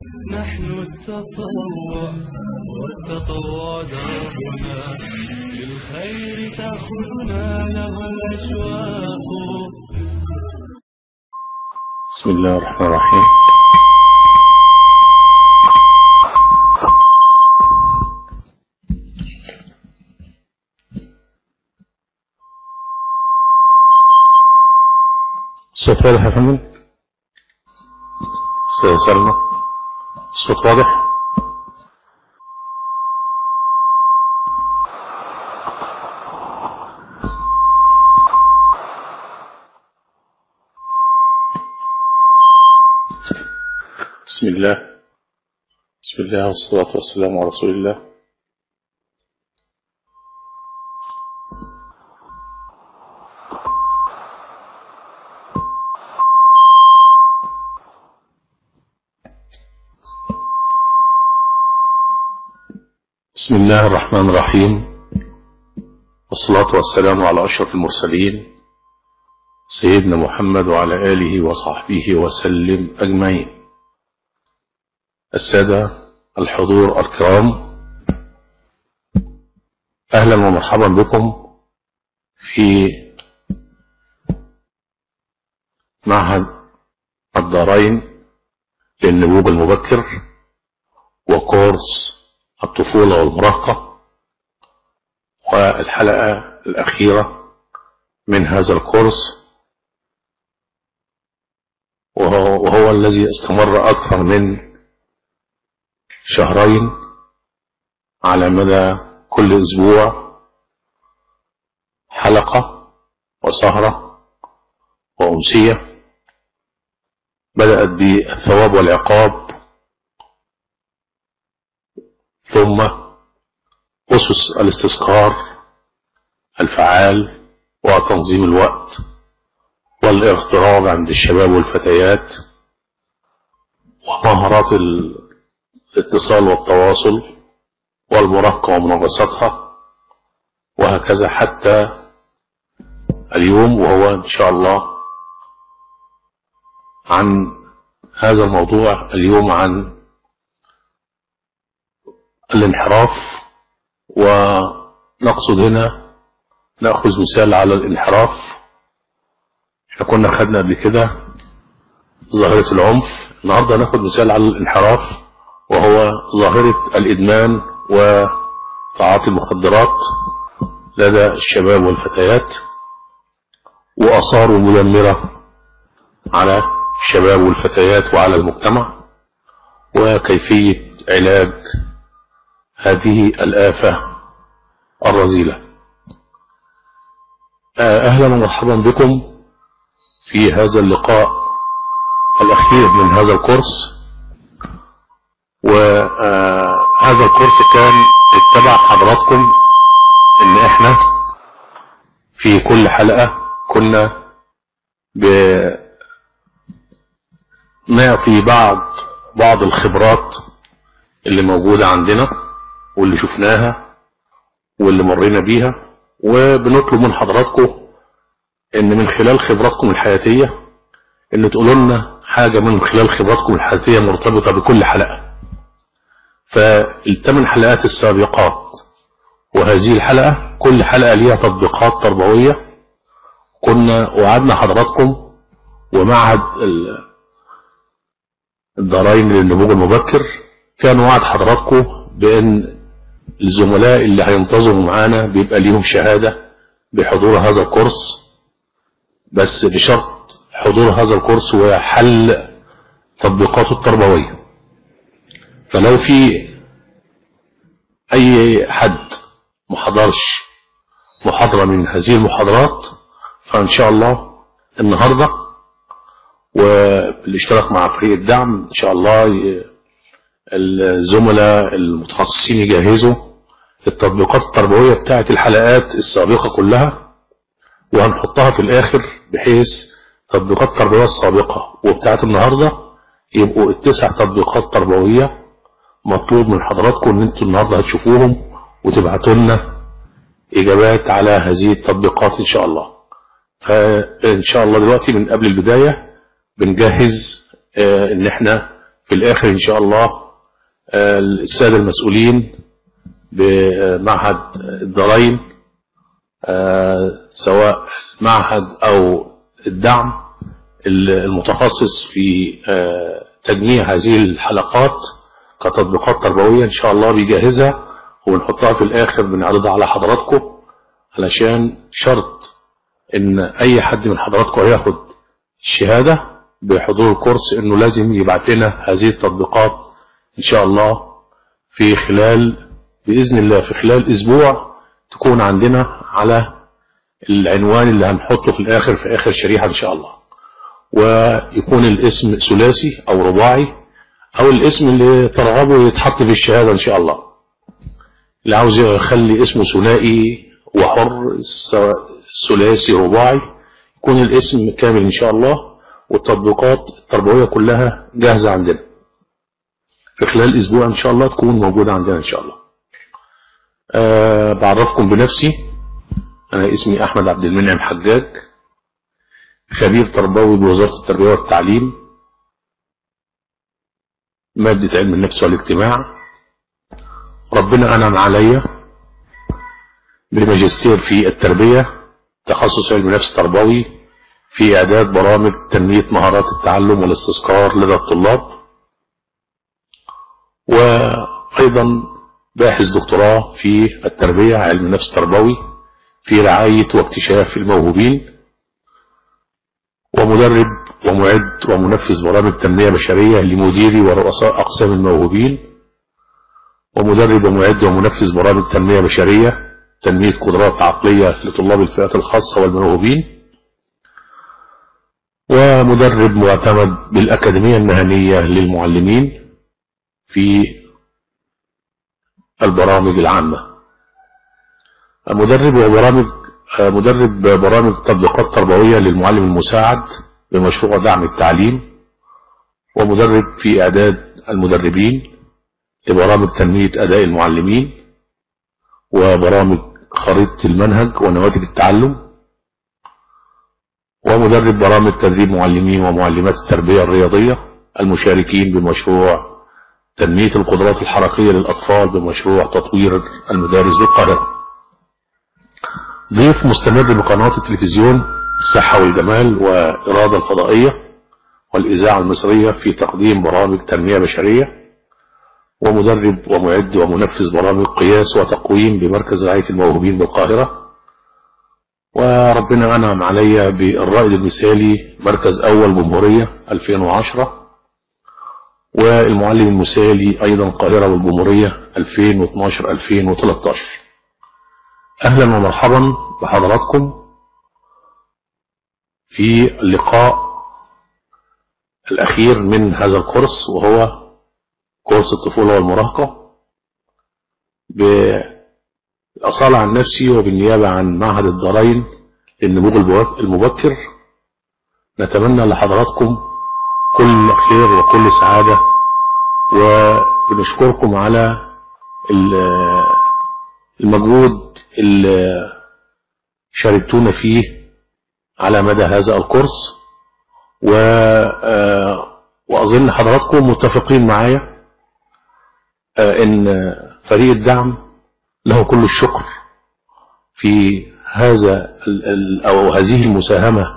نحن التطوع والتطوع دربنا للخير تأخذنا له الأشواق بسم الله الرحمن الرحيم الصوت واضح يا فندم استاذ سلمى الصوت واضح بسم الله بسم الله والصلاة والسلام على رسول الله بسم الله الرحمن الرحيم والصلاة والسلام على أشرف المرسلين سيدنا محمد وعلى آله وصحبه وسلم أجمعين السادة الحضور الكرام أهلا ومرحبا بكم في معهد الدارين للنبوغ المبكر وكورس الطفولة والمراهقة والحلقة الأخيرة من هذا الكورس وهو, وهو الذي استمر أكثر من شهرين على مدى كل أسبوع حلقة وسهرة وأمسية بدأت بالثواب والعقاب ثم أسس الاستذكار الفعال وتنظيم الوقت والاغتراب عند الشباب والفتيات ومهارات الاتصال والتواصل والمراهقة ومناقصتها وهكذا حتى اليوم وهو إن شاء الله عن هذا الموضوع اليوم عن الانحراف ونقصد هنا نأخذ مثال على الانحراف احنا كنا خدنا قبل كده ظاهرة العنف النهاردة ناخد مثال على الانحراف وهو ظاهرة الإدمان وتعاطي المخدرات لدى الشباب والفتيات وآثاره مدمرة على الشباب والفتيات وعلى المجتمع وكيفية علاج هذه الآفة الرذيلة أهلا ومرحبا بكم في هذا اللقاء الأخير من هذا الكورس وهذا الكورس كان اتبع حضراتكم ان احنا في كل حلقة كنا بنعطي بعض بعض الخبرات اللي موجودة عندنا واللي شفناها واللي مرينا بيها وبنطلب من حضراتكم ان من خلال خبراتكم الحياتية ان تقولوا لنا حاجة من خلال خبراتكم الحياتية مرتبطة بكل حلقة فالثمان حلقات السابقات وهذه الحلقة كل حلقة ليها تطبيقات تربوية كنا وعدنا حضراتكم ومعهد الدارين للنموذج المبكر كان وعد حضراتكم بان الزملاء اللي هينتظموا معانا بيبقى ليهم شهادة بحضور هذا الكورس بس بشرط حضور هذا الكورس وحل تطبيقاته التربوية فلو في اي حد محضرش محاضرة من هذه المحاضرات فان شاء الله النهاردة وبالاشتراك مع فريق الدعم ان شاء الله الزملاء المتخصصين يجهزوا التطبيقات التربوية بتاعت الحلقات السابقة كلها وهنحطها في الاخر بحيث تطبيقات التربوية السابقة وبتاعت النهاردة يبقوا التسع تطبيقات تربوية مطلوب من حضراتكم ان انتوا النهاردة هتشوفوهم وتبعتوا لنا اجابات على هذه التطبيقات ان شاء الله فان شاء الله دلوقتي من قبل البداية بنجهز اه ان احنا في في الآخر إن شاء الله آه، السادة المسؤولين بمعهد الدارين آه، سواء معهد أو الدعم المتخصص في آه، تجميع هذه الحلقات كتطبيقات تربوية إن شاء الله بيجهزها ونحطها في الآخر بنعرضها على حضراتكم علشان شرط إن أي حد من حضراتكم هياخد الشهادة بحضور الكورس إنه لازم يبعت لنا هذه التطبيقات إن شاء الله في خلال بإذن الله في خلال أسبوع تكون عندنا على العنوان اللي هنحطه في الآخر في آخر شريحة إن شاء الله ويكون الاسم ثلاثي أو رباعي أو الاسم اللي ترغبه يتحط في الشهادة إن شاء الله اللي عاوز يخلي اسمه ثنائي وحر سواء ثلاثي رباعي يكون الاسم كامل إن شاء الله والتطبيقات التربوية كلها جاهزة عندنا في خلال أسبوع إن شاء الله تكون موجودة عندنا إن شاء الله أه بعرفكم بنفسي أنا اسمي أحمد عبد المنعم حجاج خبير تربوي بوزارة التربية والتعليم مادة علم النفس والاجتماع ربنا أنعم عليا بماجستير في التربية تخصص علم نفس تربوي في إعداد برامج تنمية مهارات التعلم والاستذكار لدى الطلاب وأيضا باحث دكتوراه في التربية علم نفس تربوي في رعاية واكتشاف الموهوبين ومدرب ومعد ومنفذ برامج تنمية بشرية لمديري ورؤساء أقسام الموهوبين ومدرب ومعد ومنفذ برامج تنمية بشرية تنمية قدرات عقلية لطلاب الفئات الخاصة والموهوبين ومدرب معتمد بالأكاديمية المهنية للمعلمين في البرامج العامة مدرب وبرامج مدرب برامج تطبيقات تربوية للمعلم المساعد بمشروع دعم التعليم ومدرب في إعداد المدربين لبرامج تنمية أداء المعلمين وبرامج خريطة المنهج ونواتج التعلم ومدرب برامج تدريب معلمين ومعلمات التربية الرياضية المشاركين بمشروع تنمية القدرات الحركية للأطفال بمشروع تطوير المدارس بالقاهرة ضيف مستمر بقناة التلفزيون الصحة والجمال وإرادة الفضائية والإذاعة المصرية في تقديم برامج تنمية بشرية ومدرب ومعد ومنفذ برامج قياس وتقويم بمركز رعاية الموهوبين بالقاهرة وربنا أنعم علي بالرائد المثالي مركز أول جمهورية 2010 والمعلم المثالي أيضا القاهرة والجمهورية 2012-2013 أهلا ومرحبا بحضراتكم في اللقاء الأخير من هذا الكورس وهو كورس الطفولة والمراهقة بالأصالة عن نفسي وبالنيابة عن معهد الدارين للنموذج المبكر نتمنى لحضراتكم كل خير وكل سعادة وبنشكركم على المجهود اللي شاركتونا فيه على مدى هذا الكورس و وأظن حضراتكم متفقين معايا ان فريق الدعم له كل الشكر في هذا او هذه المساهمة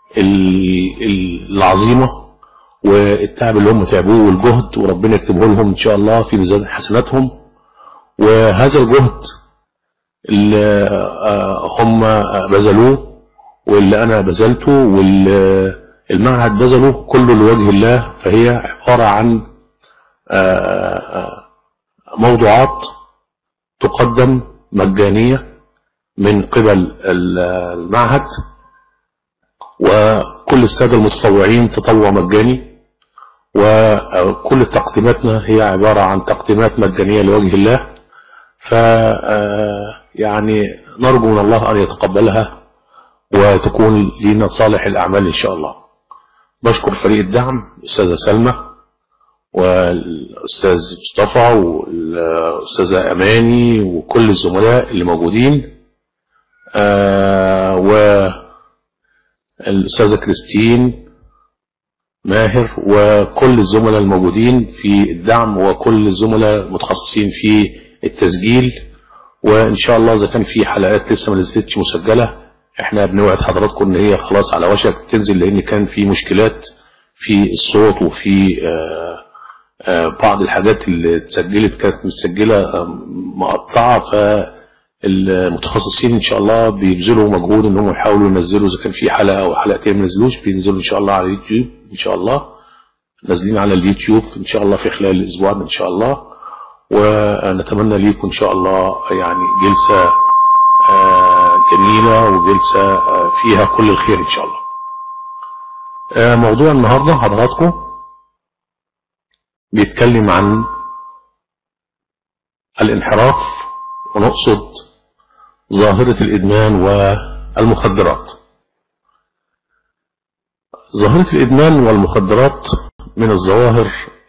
العظيمة والتعب اللي هم تعبوه والجهد وربنا يكتبه لهم ان شاء الله في ميزان حسناتهم وهذا الجهد اللي هم بذلوه واللي انا بذلته والمعهد بذله كله لوجه الله فهي عبارة عن موضوعات تقدم مجانية من قبل المعهد وكل السادة المتطوعين تطوع مجاني وكل تقديماتنا هي عبارة عن تقديمات مجانية لوجه الله ف يعني نرجو من الله أن يتقبلها وتكون لنا صالح الأعمال إن شاء الله بشكر فريق الدعم الأستاذة سلمى والأستاذ مصطفى والأستاذة أماني وكل الزملاء اللي موجودين آه والأستاذة كريستين ماهر وكل الزملاء الموجودين في الدعم وكل الزملاء المتخصصين في التسجيل وان شاء الله اذا كان في حلقات لسه ما نزلتش مسجله احنا بنوعد حضراتكم ان هي خلاص على وشك تنزل لان كان في مشكلات في الصوت وفي آه آه بعض الحاجات اللي اتسجلت كانت متسجله آه مقطعه فالمتخصصين ان شاء الله بيبذلوا مجهود ان هم يحاولوا ينزلوا اذا كان في حلقه او حلقتين ما نزلوش بينزلوا ان شاء الله على اليوتيوب ان شاء الله نازلين على اليوتيوب ان شاء الله في خلال الاسبوع ده ان شاء الله ونتمنى ليكم ان شاء الله يعني جلسه جميله وجلسه فيها كل الخير ان شاء الله موضوع النهارده حضراتكم بيتكلم عن الانحراف ونقصد ظاهرة الإدمان والمخدرات ظاهرة الإدمان والمخدرات من الظواهر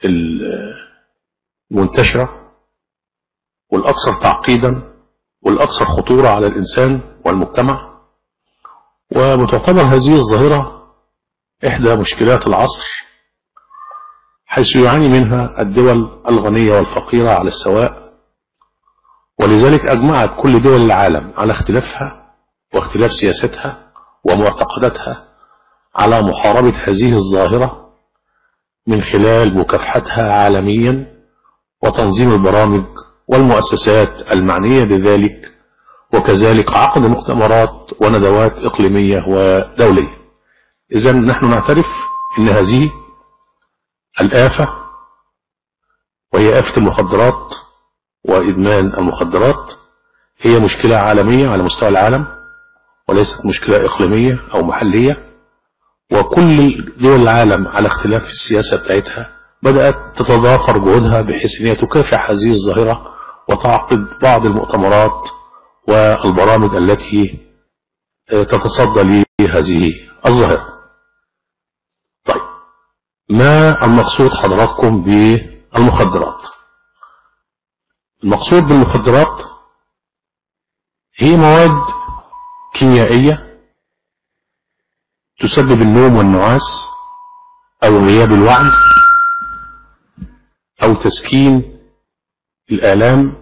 المنتشرة والأكثر تعقيدا والأكثر خطورة على الإنسان والمجتمع وبتعتبر هذه الظاهرة إحدى مشكلات العصر حيث يعاني منها الدول الغنية والفقيرة على السواء ولذلك أجمعت كل دول العالم على اختلافها واختلاف سياستها ومعتقداتها على محاربة هذه الظاهرة من خلال مكافحتها عالميا وتنظيم البرامج والمؤسسات المعنية بذلك وكذلك عقد مؤتمرات وندوات إقليمية ودولية إذا نحن نعترف أن هذه الآفة وهي آفة المخدرات وإدمان المخدرات هي مشكلة عالمية على مستوى العالم وليست مشكلة إقليمية أو محلية وكل دول العالم على اختلاف في السياسة بتاعتها بدأت تتضافر جهودها بحيث أن هي تكافح هذه الظاهرة وتعقد بعض المؤتمرات والبرامج التي تتصدى لهذه الظاهرة طيب ما المقصود حضراتكم بالمخدرات المقصود بالمخدرات هي مواد كيميائية تسبب النوم والنعاس أو غياب الوعي أو تسكين الآلام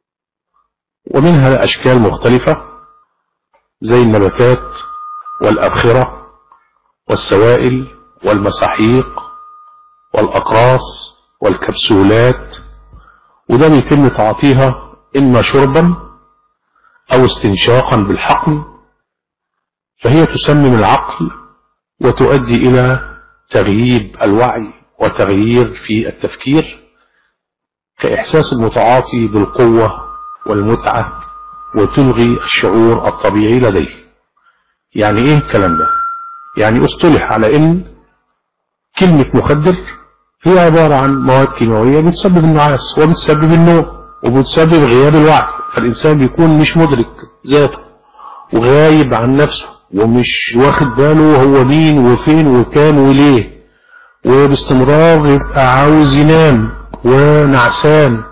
ومنها أشكال مختلفة زي النباتات والأبخرة والسوائل والمساحيق والأقراص والكبسولات وده بيتم تعاطيها إما شربا أو استنشاقا بالحقن فهي تسمم العقل وتؤدي إلى تغييب الوعي وتغيير في التفكير كإحساس المتعاطي بالقوة والمتعة وتلغي الشعور الطبيعي لديه يعني ايه الكلام ده يعني اصطلح على ان كلمة مخدر هي عبارة عن مواد كيماوية بتسبب النعاس وبتسبب النوم وبتسبب غياب الوعي فالإنسان بيكون مش مدرك ذاته وغايب عن نفسه ومش واخد باله هو مين وفين وكان وليه وباستمرار يبقى عاوز ينام ونعسان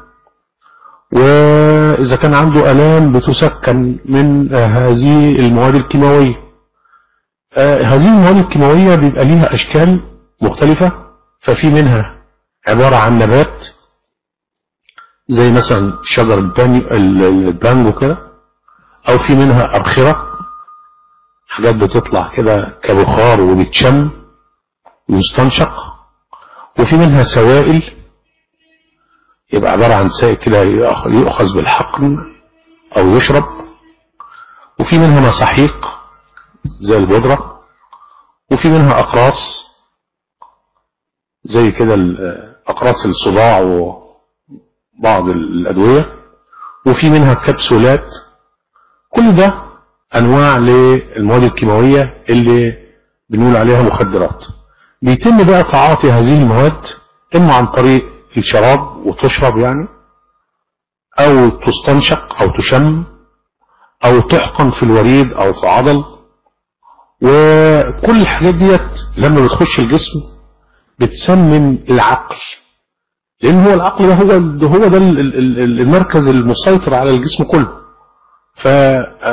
وإذا كان عنده ألام بتسكن من هذه المواد الكيماوية هذه المواد الكيماوية بيبقى ليها أشكال مختلفة ففي منها عبارة عن نبات زي مثلا شجر البانجو كده أو في منها أبخرة حاجات بتطلع كده كبخار وبتشم ويستنشق وفي منها سوائل يبقى عبارة عن سائل كده يؤخذ بالحقن أو يشرب وفي منها مساحيق زي البودرة وفي منها أقراص زي كده أقراص الصداع وبعض الأدوية وفي منها كبسولات كل ده أنواع للمواد الكيماوية اللي بنقول عليها مخدرات بيتم بقى تعاطي هذه المواد إما عن طريق الشراب وتشرب يعني أو تستنشق أو تشم أو تحقن في الوريد أو في عضل وكل الحاجات ديت لما بتخش الجسم بتسمم العقل لأن هو العقل ده هو هو ده المركز المسيطر على الجسم كله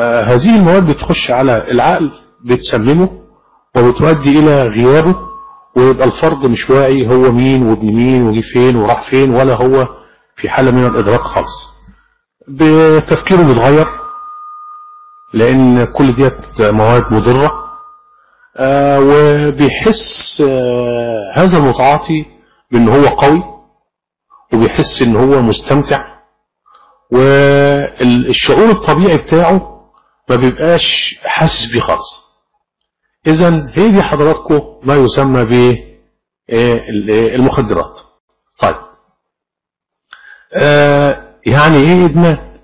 فهذه المواد بتخش على العقل بتسممه وبتؤدي إلى غيابه ويبقى الفرد مش واعي هو مين وابن مين وجي فين وراح فين ولا هو في حالة من الإدراك خالص بتفكيره بيتغير لأن كل ديت مواد مضرة آه وبيحس آه هذا المتعاطي بأن هو قوي وبيحس أن هو مستمتع والشعور الطبيعي بتاعه ما بيبقاش حاسس بيه خالص اذا هي دي حضراتكم ما يسمى ب المخدرات طيب آه يعني ايه ادمان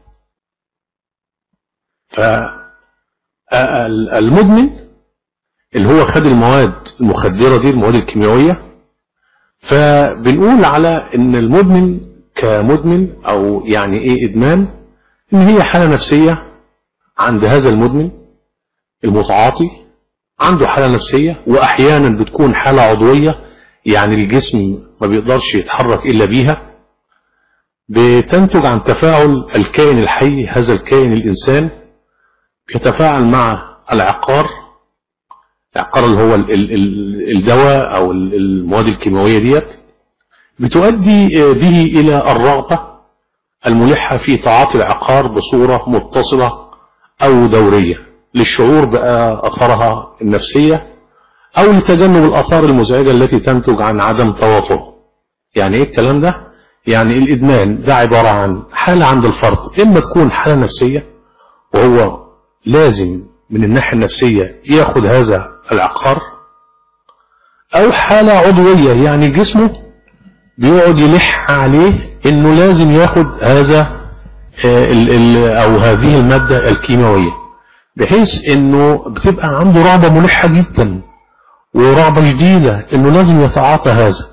فالمدمن اللي هو خد المواد المخدرة دي المواد الكيميائية فبنقول على ان المدمن كمدمن او يعني ايه ادمان ان هي حالة نفسية عند هذا المدمن المتعاطي عنده حالة نفسية واحيانا بتكون حالة عضوية يعني الجسم ما بيقدرش يتحرك الا بيها بتنتج عن تفاعل الكائن الحي هذا الكائن الانسان يتفاعل مع العقار العقار اللي هو الدواء او المواد الكيماوية ديت بتؤدي به إلى الرغبة الملحة في تعاطي العقار بصورة متصلة أو دورية للشعور بأثرها النفسية أو لتجنب الآثار المزعجة التي تنتج عن عدم توافره يعني إيه الكلام ده؟ يعني الإدمان ده عبارة عن حالة عند الفرد إما تكون حالة نفسية وهو لازم من الناحية النفسية ياخد هذا العقار أو حالة عضوية يعني جسمه بيقعد يلح عليه انه لازم ياخد هذا ال ال او هذه المادة الكيماوية بحيث انه بتبقى عنده رغبة ملحة جدا ورغبة جديدة انه لازم يتعاطى هذا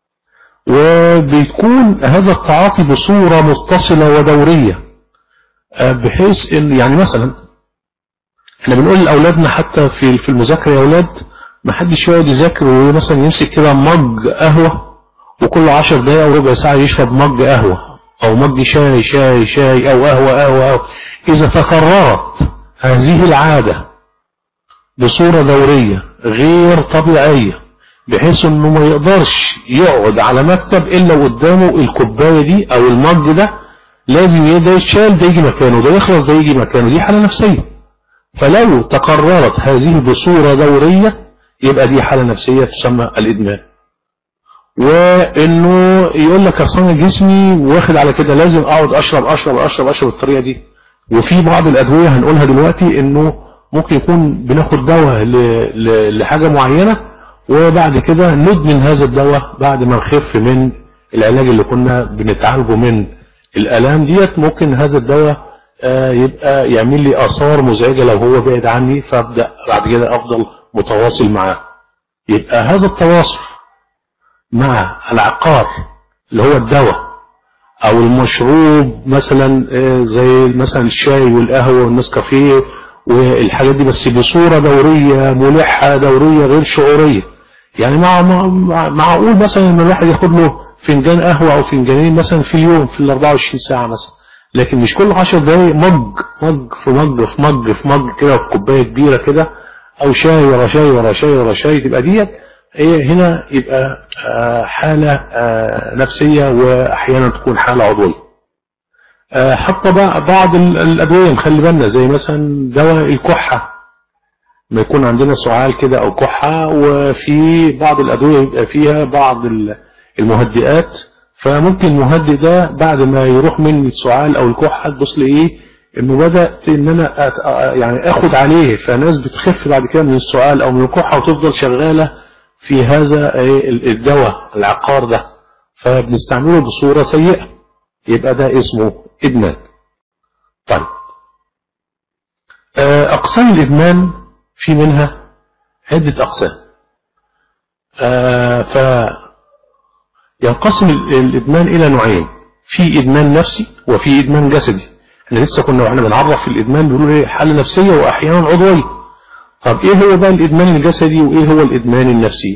وبيكون هذا التعاطي بصورة متصلة ودورية بحيث ان يعني مثلا احنا بنقول لاولادنا حتى في في المذاكرة يا اولاد ما حدش يقعد يذاكر ومثلا يمسك كده مج قهوه وكل عشر دقايق او ربع ساعة يشرب مج قهوة او مج شاي شاي شاي او قهوة قهوة, قهوة. اذا تكررت هذه العادة بصورة دورية غير طبيعية بحيث انه ما يقدرش يقعد على مكتب الا قدامه الكوباية دي او المج ده لازم ده يتشال ده يجي مكانه ده يخلص ده يجي مكانه دي حالة نفسية فلو تكررت هذه بصورة دورية يبقى دي حالة نفسية تسمى الادمان وانه يقول لك اصل انا جسمي واخد على كده لازم اقعد اشرب اشرب اشرب اشرب بالطريقه دي وفي بعض الادويه هنقولها دلوقتي انه ممكن يكون بناخد دواء لحاجه معينه وبعد كده ندمن هذا الدواء بعد ما نخف من العلاج اللي كنا بنتعالجه من الالام ديت ممكن هذا الدواء يبقى يعمل لي اثار مزعجه لو هو بعد عني فابدا بعد كده افضل متواصل معاه يبقى هذا التواصل مع العقار اللي هو الدواء او المشروب مثلا زي مثلا الشاي والقهوة والنسكافيه والحاجات دي بس بصورة دورية ملحة دورية غير شعورية يعني مع معقول مثلا ان الواحد ياخد له فنجان قهوة او فنجانين مثلا في اليوم في ال 24 ساعة مثلا لكن مش كل 10 دقايق مج مج في مج في مج في مج كده في كوباية كبيرة كده او شاي ورا شاي ورا شاي ورا شاي تبقى ديت هي هنا يبقى حالة نفسية وأحيانا تكون حالة عضوية حتى بعض الأدوية نخلي بالنا زي مثلا دواء الكحة ما يكون عندنا سعال كده أو كحة وفي بعض الأدوية يبقى فيها بعض المهدئات فممكن المهدئ ده بعد ما يروح مني السعال أو الكحة تبص لي إيه إنه بدأت إن أنا يعني آخد عليه فناس بتخف بعد كده من السعال أو من الكحة وتفضل شغالة في هذا الدواء العقار ده فبنستعمله بصورة سيئة يبقى ده اسمه إدمان طيب أقسام الإدمان في منها عدة أقسام ف ينقسم الإدمان إلى نوعين في إدمان نفسي وفي إدمان جسدي احنا لسه كنا واحنا بنعرف في الإدمان بنقول ايه حالة نفسية وأحيانا عضوية طب ايه هو بقى الادمان الجسدي وايه هو الادمان النفسي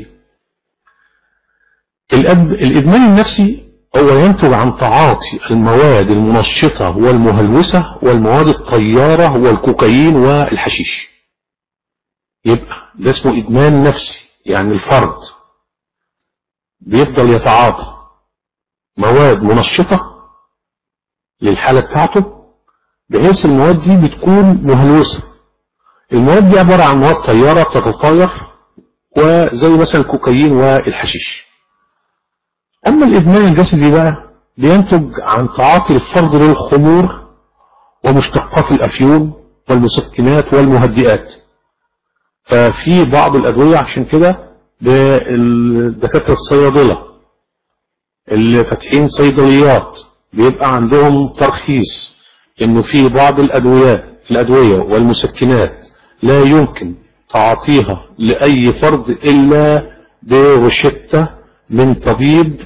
الأب... الادمان النفسي هو ينتج عن تعاطي المواد المنشطة والمهلوسة والمواد الطيارة والكوكايين والحشيش يبقى ده اسمه ادمان نفسي يعني الفرد بيفضل يتعاطى مواد منشطة للحالة بتاعته بحيث المواد دي بتكون مهلوسة المواد دي عبارة عن مواد طيارة بتتطاير وزي مثلا الكوكايين والحشيش أما الإدمان الجسدي بقى بينتج عن تعاطي الفرد للخمور ومشتقات الأفيون والمسكنات والمهدئات ففي بعض الأدوية عشان كده بالدكاترة الصيادلة اللي فاتحين صيدليات بيبقى عندهم ترخيص انه في بعض الادوية الادوية والمسكنات لا يمكن تعاطيها لاي فرد الا بروشتة من طبيب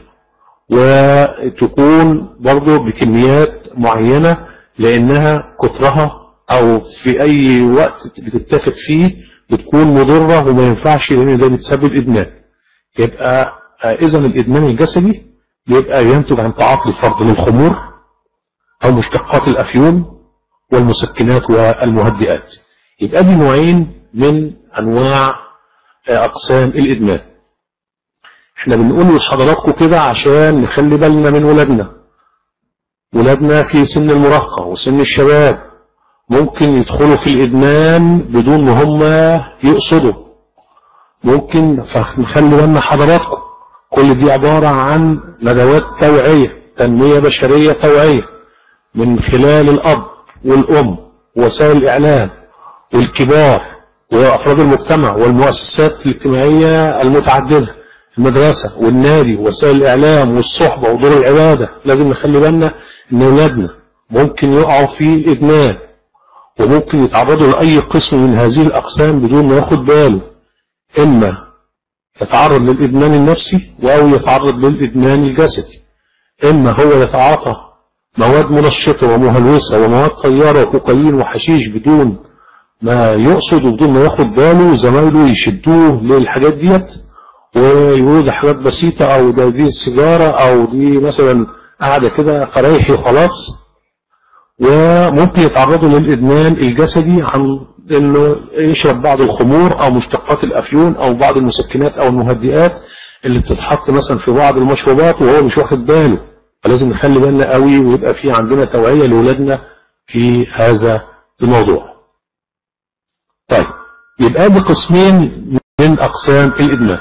وتكون برضه بكميات معينة لانها كترها او في اي وقت بتتاخد فيه بتكون مضرة وما ينفعش لان ده بتسبب ادمان يبقى اذا الادمان الجسدي بيبقى ينتج عن تعاطي الفرد للخمور او مشتقات الافيون والمسكنات والمهدئات يبقى دي نوعين من انواع اقسام الادمان احنا بنقول لحضراتكم كده عشان نخلي بالنا من ولادنا ولادنا في سن المراهقة وسن الشباب ممكن يدخلوا في الادمان بدون ما هم يقصدوا ممكن فنخلي بالنا حضراتكم كل دي عبارة عن ندوات توعية تنمية بشرية توعية من خلال الأب والأم ووسائل الإعلام والكبار وأفراد المجتمع والمؤسسات الاجتماعية المتعددة المدرسة والنادي ووسائل الإعلام والصحبة ودور العبادة لازم نخلي بالنا إن أولادنا ممكن يقعوا في الإدمان وممكن يتعرضوا لأي قسم من هذه الأقسام بدون ما ياخد باله إما يتعرض للإدمان النفسي أو يتعرض للإدمان الجسدي إما هو يتعاطى مواد منشطة ومهلوسة ومواد طيارة وكوكايين وحشيش بدون ما يقصد وبدون ما ياخد باله زمايله يشدوه للحاجات ديت ويقولوا ده حاجات بسيطة أو ده دي السيجارة أو دي مثلا قاعدة كده قرايحي وخلاص وممكن يتعرضوا للإدمان الجسدي عن انه يشرب بعض الخمور او مشتقات الافيون او بعض المسكنات او المهدئات اللي بتتحط مثلا في بعض المشروبات وهو مش واخد باله فلازم نخلي بالنا قوي ويبقى في عندنا توعية لاولادنا في هذا الموضوع طيب يبقى دي قسمين من اقسام الادمان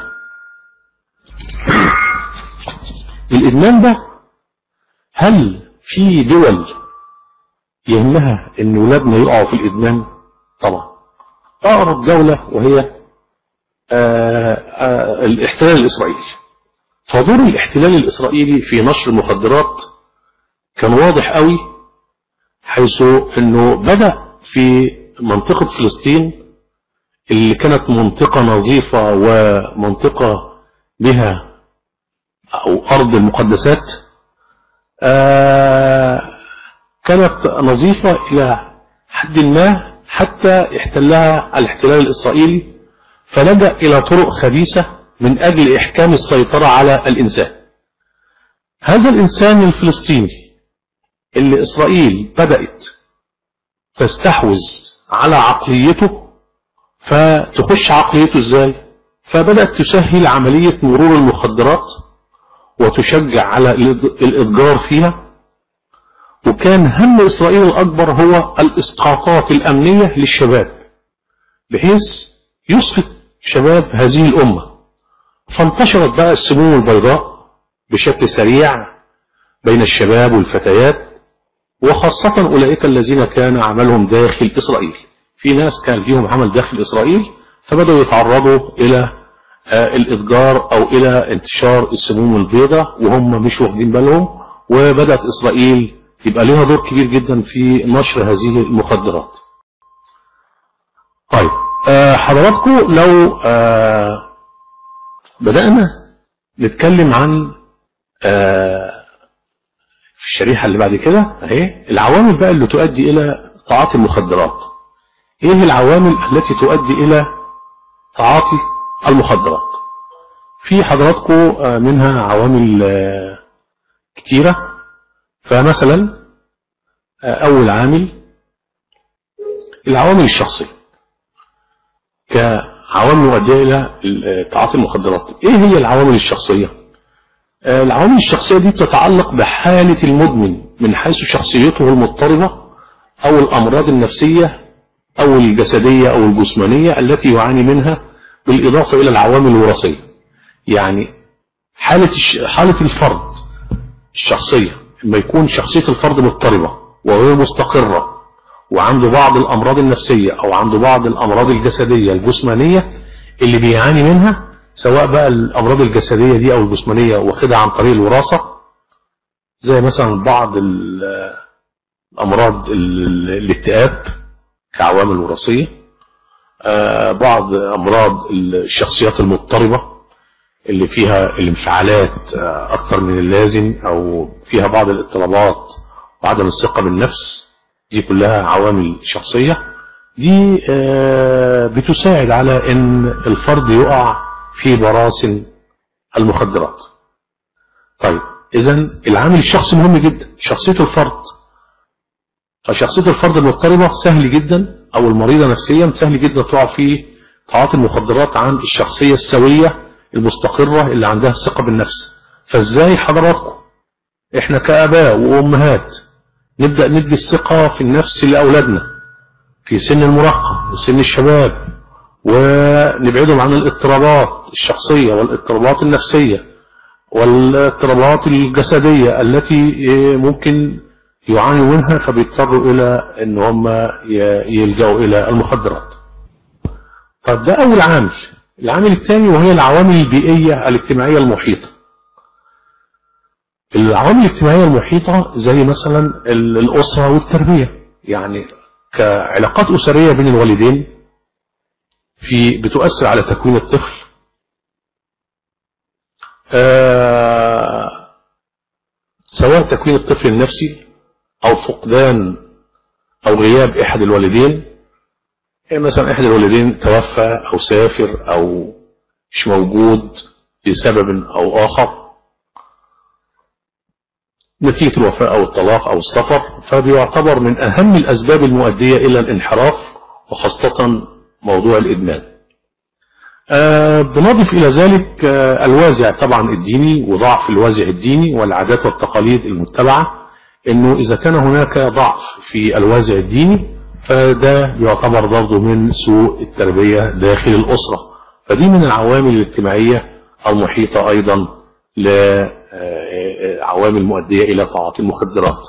الادمان ده هل في دول يهمها ان ولادنا يقعوا في الادمان طبعا أقرب دولة وهي آآ آآ الاحتلال الإسرائيلي فدور الاحتلال الإسرائيلي في نشر المخدرات كان واضح قوي حيث أنه بدأ في منطقة فلسطين اللي كانت منطقة نظيفة ومنطقة بها أو أرض المقدسات كانت نظيفة إلى حد ما حتى احتلها الاحتلال الإسرائيلي فلجأ إلى طرق خبيثة من أجل إحكام السيطرة على الإنسان هذا الإنسان الفلسطيني اللي إسرائيل بدأت تستحوذ على عقليته فتخش عقليته إزاي فبدأت تسهل عملية مرور المخدرات وتشجع على الإتجار فيها وكان هم إسرائيل الأكبر هو الإسقاطات الأمنية للشباب بحيث يسقط شباب هذه الأمة فانتشرت بقى السموم البيضاء بشكل سريع بين الشباب والفتيات وخاصة أولئك الذين كان عملهم داخل إسرائيل في ناس كان ليهم عمل داخل إسرائيل فبدأوا يتعرضوا إلى الإتجار أو إلى انتشار السموم البيضاء وهم مش واخدين بالهم وبدأت إسرائيل يبقى لها دور كبير جدا في نشر هذه المخدرات طيب آه حضراتكم لو آه بدأنا نتكلم عن آه في الشريحة اللي بعد كده اهي العوامل بقى اللي تؤدي إلى تعاطي المخدرات ايه العوامل التي تؤدي إلى تعاطي المخدرات في حضراتكم منها عوامل كتيرة فمثلا أول عامل العوامل الشخصية كعوامل مؤدية إلى تعاطي المخدرات إيه هي العوامل الشخصية آه، العوامل الشخصية دي بتتعلق بحالة المدمن من حيث شخصيته المضطربة أو الأمراض النفسية أو الجسدية أو الجسمانية التي يعاني منها بالإضافة إلى العوامل الوراثية يعني حالة الش- حالة الفرد الشخصية لما يكون شخصية الفرد مضطربة وغير مستقرة وعنده بعض الأمراض النفسية أو عنده بعض الأمراض الجسدية الجسمانية اللي بيعاني منها سواء بقى الأمراض الجسدية دي أو الجسمانية واخدها عن طريق الوراثة زي مثلا بعض ال- الأمراض ال- الاكتئاب كعوامل وراثية آه، بعض أمراض الشخصيات المضطربة اللي فيها الانفعالات آه، أكثر من اللازم أو فيها بعض الاضطرابات وعدم الثقة بالنفس دي كلها عوامل شخصية دي آه، بتساعد على ان الفرد يقع في براسن المخدرات طيب اذا العامل الشخصي مهم جدا شخصية الفرد فشخصية الفرد المضطربة سهل جدا او المريضة نفسيا سهل جدا تقع في تعاطي المخدرات عن الشخصية السوية المستقرة اللي عندها الثقة بالنفس فازاي حضراتكم احنا كآباء وأمهات نبدأ ندي الثقة في النفس لأولادنا في سن المراهقة وسن الشباب ونبعدهم عن الاضطرابات الشخصية والاضطرابات النفسية والاضطرابات الجسدية التي ممكن يعانوا منها فبيضطروا إلى أن هم ي- يلجأوا إلى المخدرات طب ده أول عامل العامل الثاني وهي العوامل البيئية الاجتماعية المحيطة العوامل الاجتماعية المحيطة زي مثلا ال- الأسرة والتربية يعني كعلاقات أسرية بين الوالدين في بتؤثر على تكوين الطفل آه سواء تكوين الطفل النفسي أو فقدان أو غياب أحد الوالدين يعني مثلا أحد الوالدين توفى أو سافر أو مش موجود لسبب أو آخر نتيجة الوفاة أو الطلاق أو السفر فبيعتبر من أهم الأسباب المؤدية إلى الانحراف وخاصة موضوع الإدمان آه بنضيف إلى ذلك آه الوازع طبعا الديني وضعف الوازع الديني والعادات والتقاليد المتبعة إنه إذا كان هناك ضعف في الوازع الديني فده يعتبر برضه من سوء التربية داخل الأسرة فدي من العوامل الاجتماعية المحيطة أيضا لعوامل مؤدية إلى تعاطي المخدرات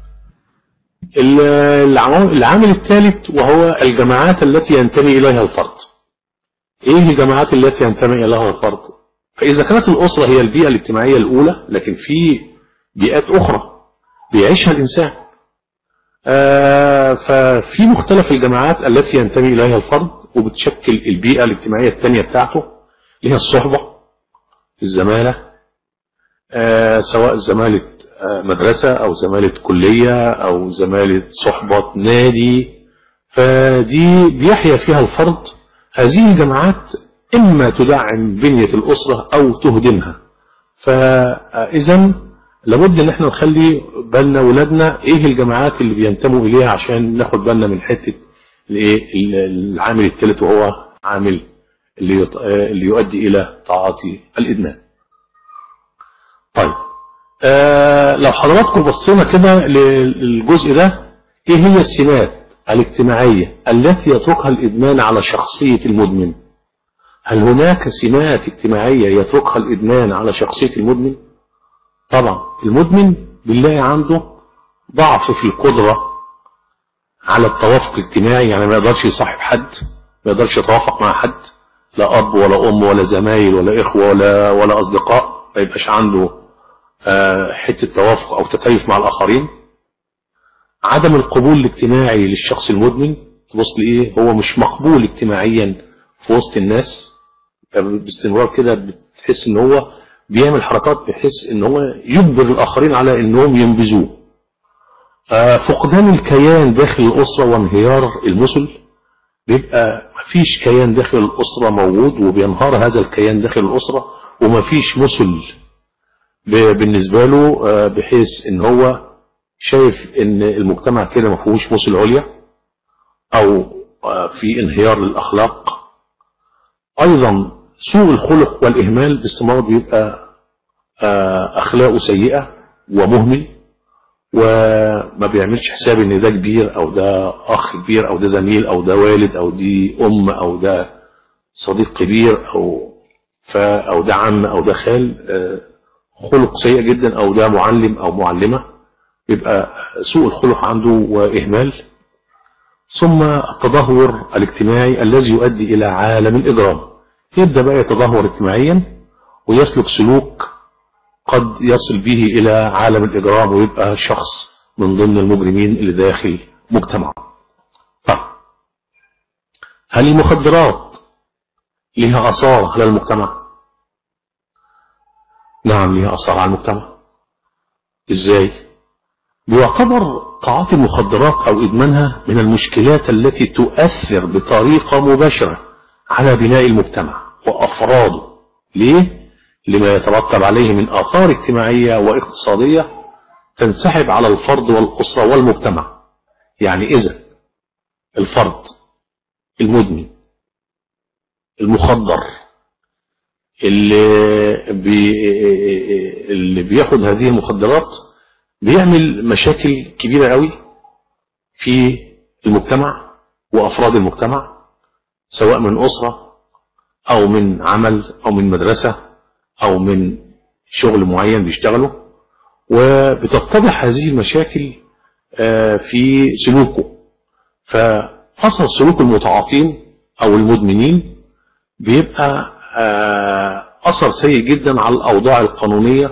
ال- العوام- العامل الثالث وهو الجماعات التي ينتمي إليها الفرد إيه الجماعات التي ينتمي إليها الفرد فإذا كانت الأسرة هي البيئة الاجتماعية الأولى لكن في بيئات أخرى بيعيشها الإنسان آه، ففي مختلف الجماعات التي ينتمي إليها الفرد وبتشكل البيئة الاجتماعية الثانية بتاعته اللي هي الصحبة الزمالة آه، سواء زمالة آه، مدرسة أو زمالة كلية أو زمالة صحبة نادي فدي بيحيا فيها الفرد هذه الجماعات إما تدعم بنية الأسرة أو تهدمها فإذا لابد ان احنا نخلي بالنا ولادنا ايه الجماعات اللي بينتموا اليها عشان ناخد بالنا من حته الايه العامل الثالث وهو عامل اللي يط- اللي يؤدي الى تعاطي الادمان. طيب آه لو حضراتكم بصينا كده للجزء ده ايه هي السمات الاجتماعيه التي يتركها الادمان على شخصيه المدمن؟ هل هناك سمات اجتماعيه يتركها الادمان على شخصيه المدمن؟ طبعا المدمن بنلاقي عنده ضعف في القدرة على التوافق الاجتماعي يعني ما يقدرش يصاحب حد ما يقدرش يتوافق مع حد لا أب ولا أم ولا زمايل ولا إخوة ولا ولا أصدقاء ما يبقاش عنده آه، حتة توافق أو تكيف مع الآخرين عدم القبول الاجتماعي للشخص المدمن تبص لإيه هو مش مقبول اجتماعيا في وسط الناس باستمرار كده بتحس ان هو بيعمل حركات بحيث ان هو يجبر الاخرين على انهم ينبذوه آه، فقدان الكيان داخل الاسره وانهيار المثل بيبقى مفيش كيان داخل الاسره موجود وبينهار هذا الكيان داخل الاسره ومفيش مثل ب- بالنسبه له آه، بحيث ان هو شايف ان المجتمع كده ما فيهوش مثل عليا او آه، في انهيار للاخلاق ايضا سوء الخلق والاهمال باستمرار بيبقى آه، اخلاقه سيئه ومهمل وما بيعملش حساب ان ده كبير او ده اخ كبير او ده زميل او ده والد او دي ام او ده صديق كبير او ف او ده عم او ده خال آه، خلق سيء جدا او ده معلم او معلمه يبقى سوء الخلق عنده واهمال ثم التدهور الاجتماعي الذي يؤدي الى عالم الاجرام يبدا بقى يتدهور اجتماعيا ويسلك سلوك قد يصل به الى عالم الاجرام ويبقى شخص من ضمن المجرمين اللي داخل مجتمع طيب هل المخدرات لها اثار على المجتمع نعم لها اثار على المجتمع ازاي بيعتبر تعاطي المخدرات او ادمانها من المشكلات التي تؤثر بطريقه مباشره على بناء المجتمع وافراده ليه لما يترتب عليه من آثار اجتماعية واقتصادية تنسحب على الفرد والأسرة والمجتمع يعني إذا الفرد المدمن المخدر اللي, بي اللي بياخد هذه المخدرات بيعمل مشاكل كبيرة قوي في المجتمع وأفراد المجتمع سواء من أسرة أو من عمل أو من مدرسة او من شغل معين بيشتغله وبتتضح هذه المشاكل في سلوكه فاثر سلوك المتعاطين او المدمنين بيبقى اثر سيء جدا على الاوضاع القانونيه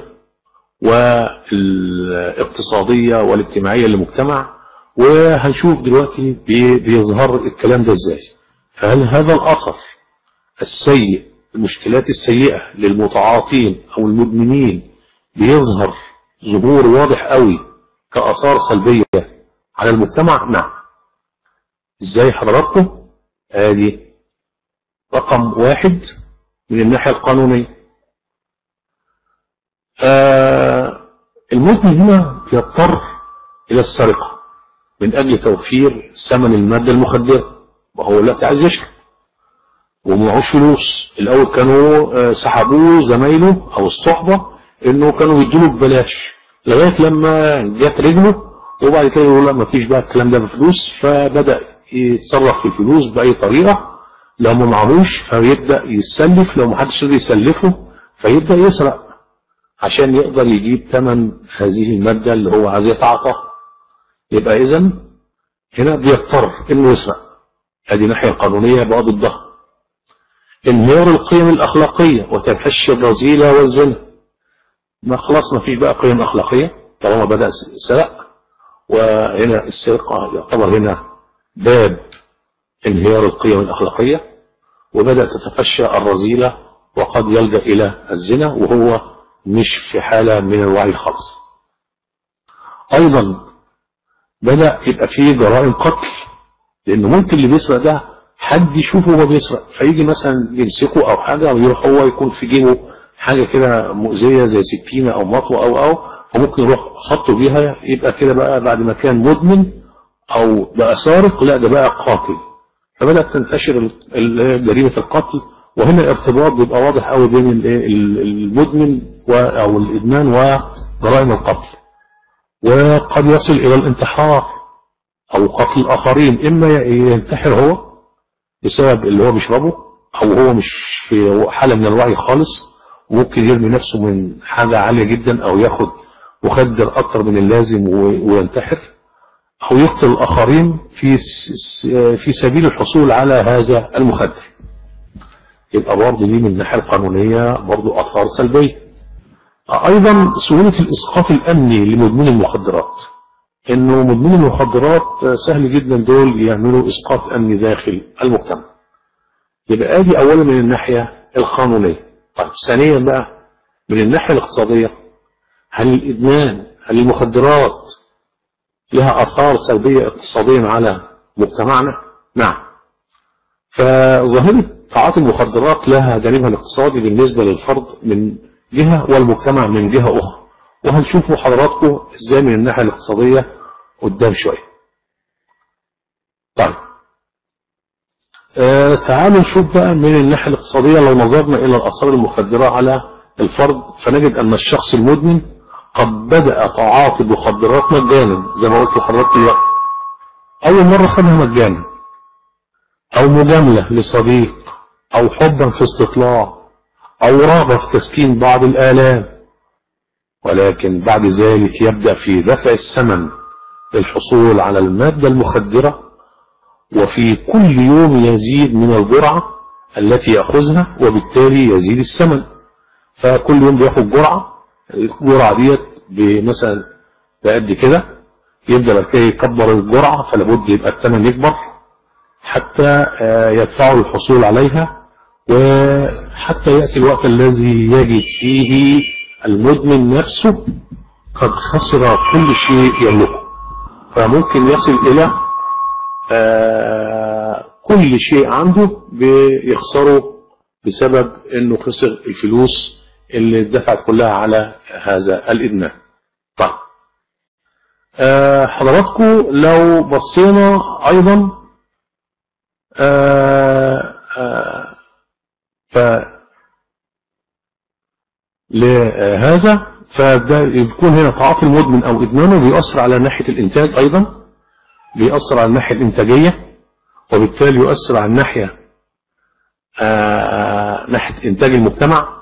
والاقتصاديه والاجتماعيه للمجتمع وهنشوف دلوقتي بيظهر الكلام ده ازاي فهل هذا الاثر السيء المشكلات السيئة للمتعاطين أو المدمنين بيظهر ظهور واضح قوي كأثار سلبية على المجتمع نعم ازاي حضراتكم ادي رقم واحد من الناحية القانونية آه المدمن هنا يضطر إلى السرقة من أجل توفير ثمن المادة المخدرة وهو دلوقتي عايز يشرب ومعهوش فلوس الاول كانوا سحبوه زمايله او الصحبه انه كانوا يديله ببلاش لغايه لما جت رجله وبعد كده يقول لا ما فيش بقى الكلام ده بفلوس فبدا يتصرف في الفلوس باي طريقه لو ما معهوش فيبدا يسلف لو ما حدش راضي يسلفه فيبدا يسرق عشان يقدر يجيب ثمن هذه الماده اللي هو عايز يتعاطاها يبقى اذا هنا بيضطر انه يسرق ادي الناحيه القانونيه بقى ضدها انهيار القيم الأخلاقية وتفشي الرذيلة والزنا ما خلاص ما فيش بقى قيم أخلاقية طالما بدأ سرق وهنا السرقة يعتبر هنا باب انهيار القيم الأخلاقية وبدأت تتفشى الرذيلة وقد يلجأ إلى الزنا وهو مش في حالة من الوعي خالص أيضا بدأ يبقى فيه جرائم قتل لأنه ممكن اللي بيسرق ده حد يشوفه وهو بيسرق فيجي مثلا يمسكه او حاجه ويروح هو يكون في جيبه حاجه كده مؤذيه زي سكينه او مطوه او او وممكن يروح خطه بيها يبقى كده بقى بعد ما كان مدمن او بقى سارق لا ده بقى قاتل فبدات تنتشر جريمه القتل وهنا الارتباط بيبقى واضح قوي بين المدمن او الادمان وجرائم القتل وقد يصل الى الانتحار او قتل الاخرين اما ينتحر هو بسبب اللي هو بيشربه او هو مش في حالة من الوعي خالص وممكن يرمي نفسه من حاجة عالية جدا او ياخد مخدر اكتر من اللازم وينتحر او يقتل الاخرين في في سبيل الحصول على هذا المخدر يبقى برضه دي من الناحية القانونية برضه اثار سلبية ايضا سهولة الاسقاط الامني لمدمن المخدرات انه مدمني المخدرات سهل جدا دول يعملوا اسقاط امني داخل المجتمع يبقى ادي اولا من الناحيه القانونيه طيب ثانيا بقى من الناحيه الاقتصاديه هل الادمان هل المخدرات لها اثار سلبيه اقتصاديا على مجتمعنا نعم فظاهره تعاطي المخدرات لها جانبها الاقتصادي بالنسبه للفرد من جهه والمجتمع من جهه اخرى وهنشوفوا حضراتكم ازاي من الناحيه الاقتصاديه قدام شويه طيب آه تعالوا نشوف بقى من الناحيه الاقتصاديه لو نظرنا الى الاثار المخدره على الفرد فنجد أن الشخص المدمن قد بدأ تعاطي المخدرات مجانا زي ما قلت لحضرتك دلوقتي أول مرة خدها مجانا أو مجاملة لصديق أو حبا في استطلاع أو رغبة في تسكين بعض الآلام ولكن بعد ذلك يبدأ في دفع الثمن للحصول على المادة المخدرة وفي كل يوم يزيد من الجرعة التي يأخذها وبالتالي يزيد الثمن فكل يوم بياخد جرعة الجرعة ديت بمثلا بقد كده يبدأ بعد كده يكبر الجرعة فلابد يبقى الثمن يكبر حتى يدفعه الحصول عليها وحتى يأتي الوقت الذي يجد فيه المدمن نفسه قد خسر كل شيء يملكه فممكن يصل إلى كل شيء عنده بيخسره بسبب انه خسر الفلوس اللي دفعت كلها على هذا الادمان طيب حضراتكم لو بصينا ايضا ف لهذا فده يكون هنا تعاطي المدمن او ادمانه بيأثر على ناحية الانتاج ايضا بيأثر على الناحية الانتاجية وبالتالي يؤثر على الناحية ناحية انتاج المجتمع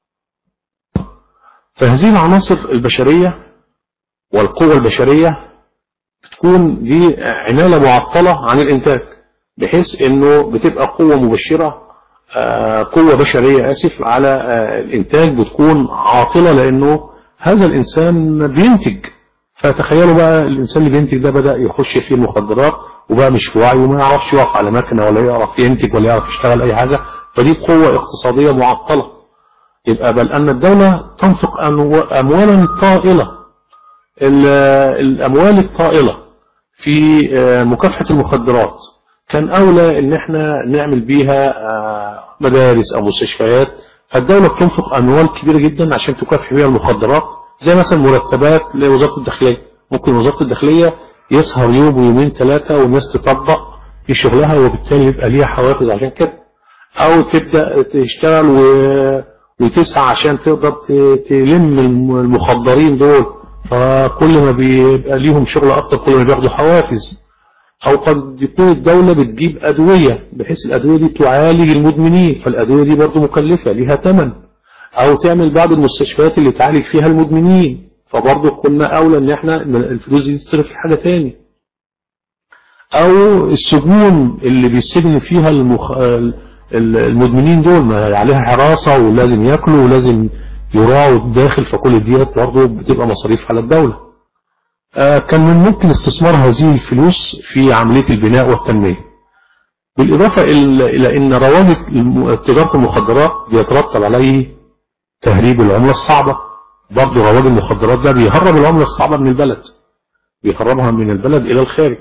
فهذه العناصر البشرية والقوة البشرية بتكون دي عمالة معطلة عن الانتاج بحيث انه بتبقى قوة مبشرة قوة بشرية اسف على الانتاج بتكون عاطلة لانه هذا الانسان بينتج فتخيلوا بقى الانسان اللي بينتج ده بدأ يخش في المخدرات وبقى مش في وعي وما يعرفش يقف على مكنة ولا يعرف ينتج ولا يعرف يشتغل اي حاجة فدي قوة اقتصادية معطلة يبقى بل ان الدولة تنفق اموالا طائلة الاموال الطائلة في مكافحة المخدرات كان اولى ان احنا نعمل بيها مدارس او مستشفيات فالدولة بتنفق اموال كبيرة جدا عشان تكافح بيها المخدرات زي مثلا مرتبات لوزارة الداخلية ممكن وزارة الداخلية يسهر يوم ويومين ثلاثة والناس تطبق في شغلها وبالتالي يبقى ليها حوافز عشان كده او تبدأ تشتغل و... وتسعى عشان تقدر تلم المخدرين دول فكل ما بيبقى ليهم شغل اكتر كل ما بياخدوا حوافز او قد يكون الدولة بتجيب ادوية بحيث الادوية دي تعالج المدمنين فالادوية دي برضو مكلفة ليها ثمن او تعمل بعض المستشفيات اللي تعالج فيها المدمنين فبرضه كنا اولى ان احنا الفلوس دي تصرف في حاجة تاني او السجون اللي بيسجن فيها المخ... المدمنين دول ما عليها حراسة ولازم ياكلوا ولازم يراعوا الداخل فكل ديت برضه بتبقى مصاريف على الدولة آه كان من ممكن استثمار هذه الفلوس في عملية البناء والتنمية بالإضافة إلى أن رواج تجارة المخدرات بيترتب عليه تهريب العملة الصعبة برضه رواج المخدرات ده بيهرب العملة الصعبة من البلد بيهربها من البلد إلى الخارج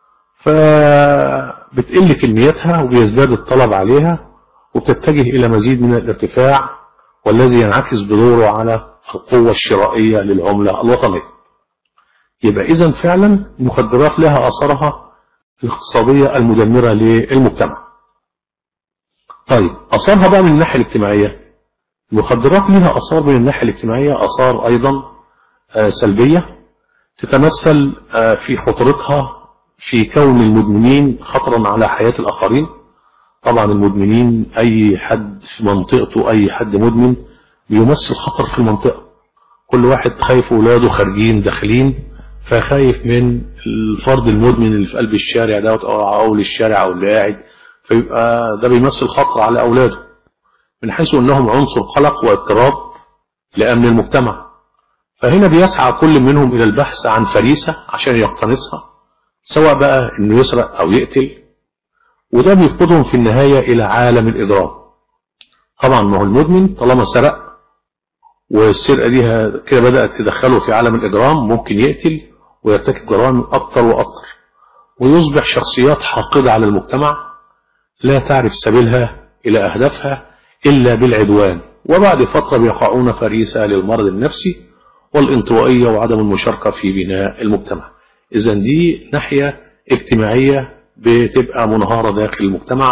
فبتقل كميتها وبيزداد الطلب عليها وبتتجه إلى مزيد من الارتفاع والذي ينعكس بدوره على القوة الشرائية للعملة الوطنية يبقى إذا فعلا المخدرات لها أثرها الاقتصادية المدمرة للمجتمع طيب أثرها بقى من الناحية الاجتماعية المخدرات لها أثار من الناحية الاجتماعية أثار أيضا سلبية تتمثل في خطرتها في كون المدمنين خطرا على حياة الآخرين طبعا المدمنين أي حد في منطقته أي حد مدمن بيمثل خطر في المنطقة كل واحد خايف أولاده خارجين داخلين فخايف من الفرد المدمن اللي في قلب الشارع دوت أو أول الشارع أو اللي قاعد فيبقى ده بيمثل خطر على أولاده من حيث أنهم عنصر قلق واضطراب لأمن المجتمع فهنا بيسعى كل منهم إلى البحث عن فريسة عشان يقتنصها سواء بقى انه يسرق او يقتل وده بيقودهم في النهاية الى عالم الاضراب طبعا ما هو المدمن طالما سرق والسرقة دي كده بدأت تدخله في عالم الاجرام ممكن يقتل ويرتكب جرائم اكتر واكتر ويصبح شخصيات حاقدة على المجتمع لا تعرف سبيلها الى اهدافها الا بالعدوان وبعد فترة بيقعون فريسة للمرض النفسي والانطوائية وعدم المشاركة في بناء المجتمع إذا دي ناحية اجتماعية بتبقى منهارة داخل المجتمع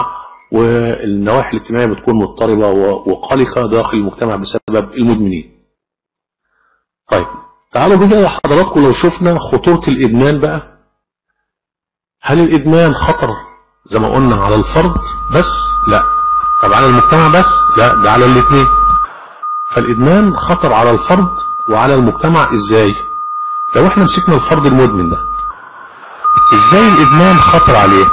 والنواحي الاجتماعية بتكون مضطربة و- وقلقة داخل المجتمع بسبب المدمنين طيب تعالوا بقى حضراتكم لو شفنا خطورة الإدمان بقى هل الإدمان خطر زي ما قلنا على الفرد بس لا طب على المجتمع بس لا ده على الاثنين فالإدمان خطر على الفرد وعلى المجتمع ازاي لو احنا مسكنا الفرد المدمن ده ازاي الإدمان خطر عليه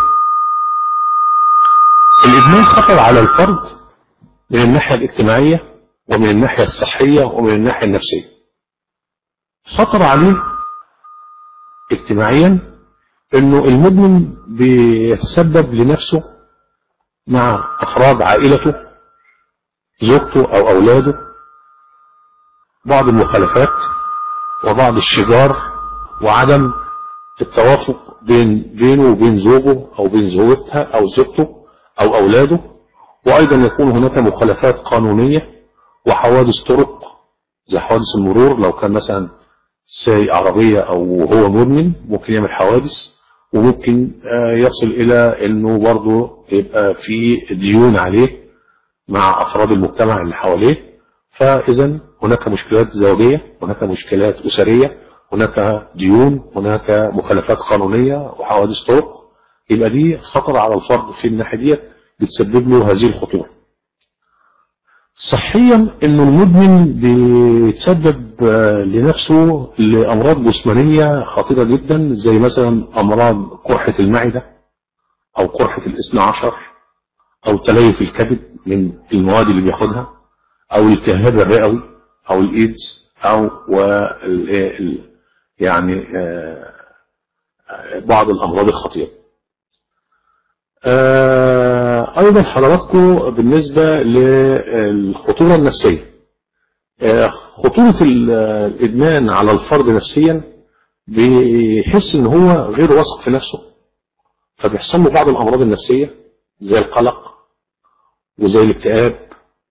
الإدمان خطر على الفرد من الناحية الاجتماعية ومن الناحية الصحية ومن الناحية النفسية خطر عليه اجتماعيا انه المدمن بيتسبب لنفسه مع افراد عائلته زوجته او اولاده بعض المخالفات وبعض الشجار وعدم التوافق بين بينه وبين زوجه او بين زوجتها او زوجته او اولاده وايضا يكون هناك مخالفات قانونيه وحوادث طرق زي حوادث المرور لو كان مثلا سايق عربيه او هو مدمن ممكن يعمل حوادث وممكن آه، يصل الى انه برضه يبقى في ديون عليه مع افراد المجتمع اللي حواليه فاذا هناك مشكلات زوجيه هناك مشكلات اسريه هناك ديون هناك مخالفات قانونيه وحوادث طرق يبقى دي خطر على الفرد في الناحيه دي بتسبب له هذه الخطوره صحيا انه المدمن بيتسبب آه، لنفسه لامراض جسمانيه خطيره جدا زي مثلا امراض قرحه المعده او قرحه الاثنى عشر او تليف الكبد من المواد اللي بياخدها او الالتهاب الرئوي او الايدز او وال ال- يعني آه، آه، بعض الامراض الخطيره آه، ايضا حضراتكم بالنسبه للخطوره النفسيه آه، خطوره ال- الادمان على الفرد نفسيا بيحس ان هو غير واثق في نفسه فبيحصل له بعض الامراض النفسيه زي القلق وزي الاكتئاب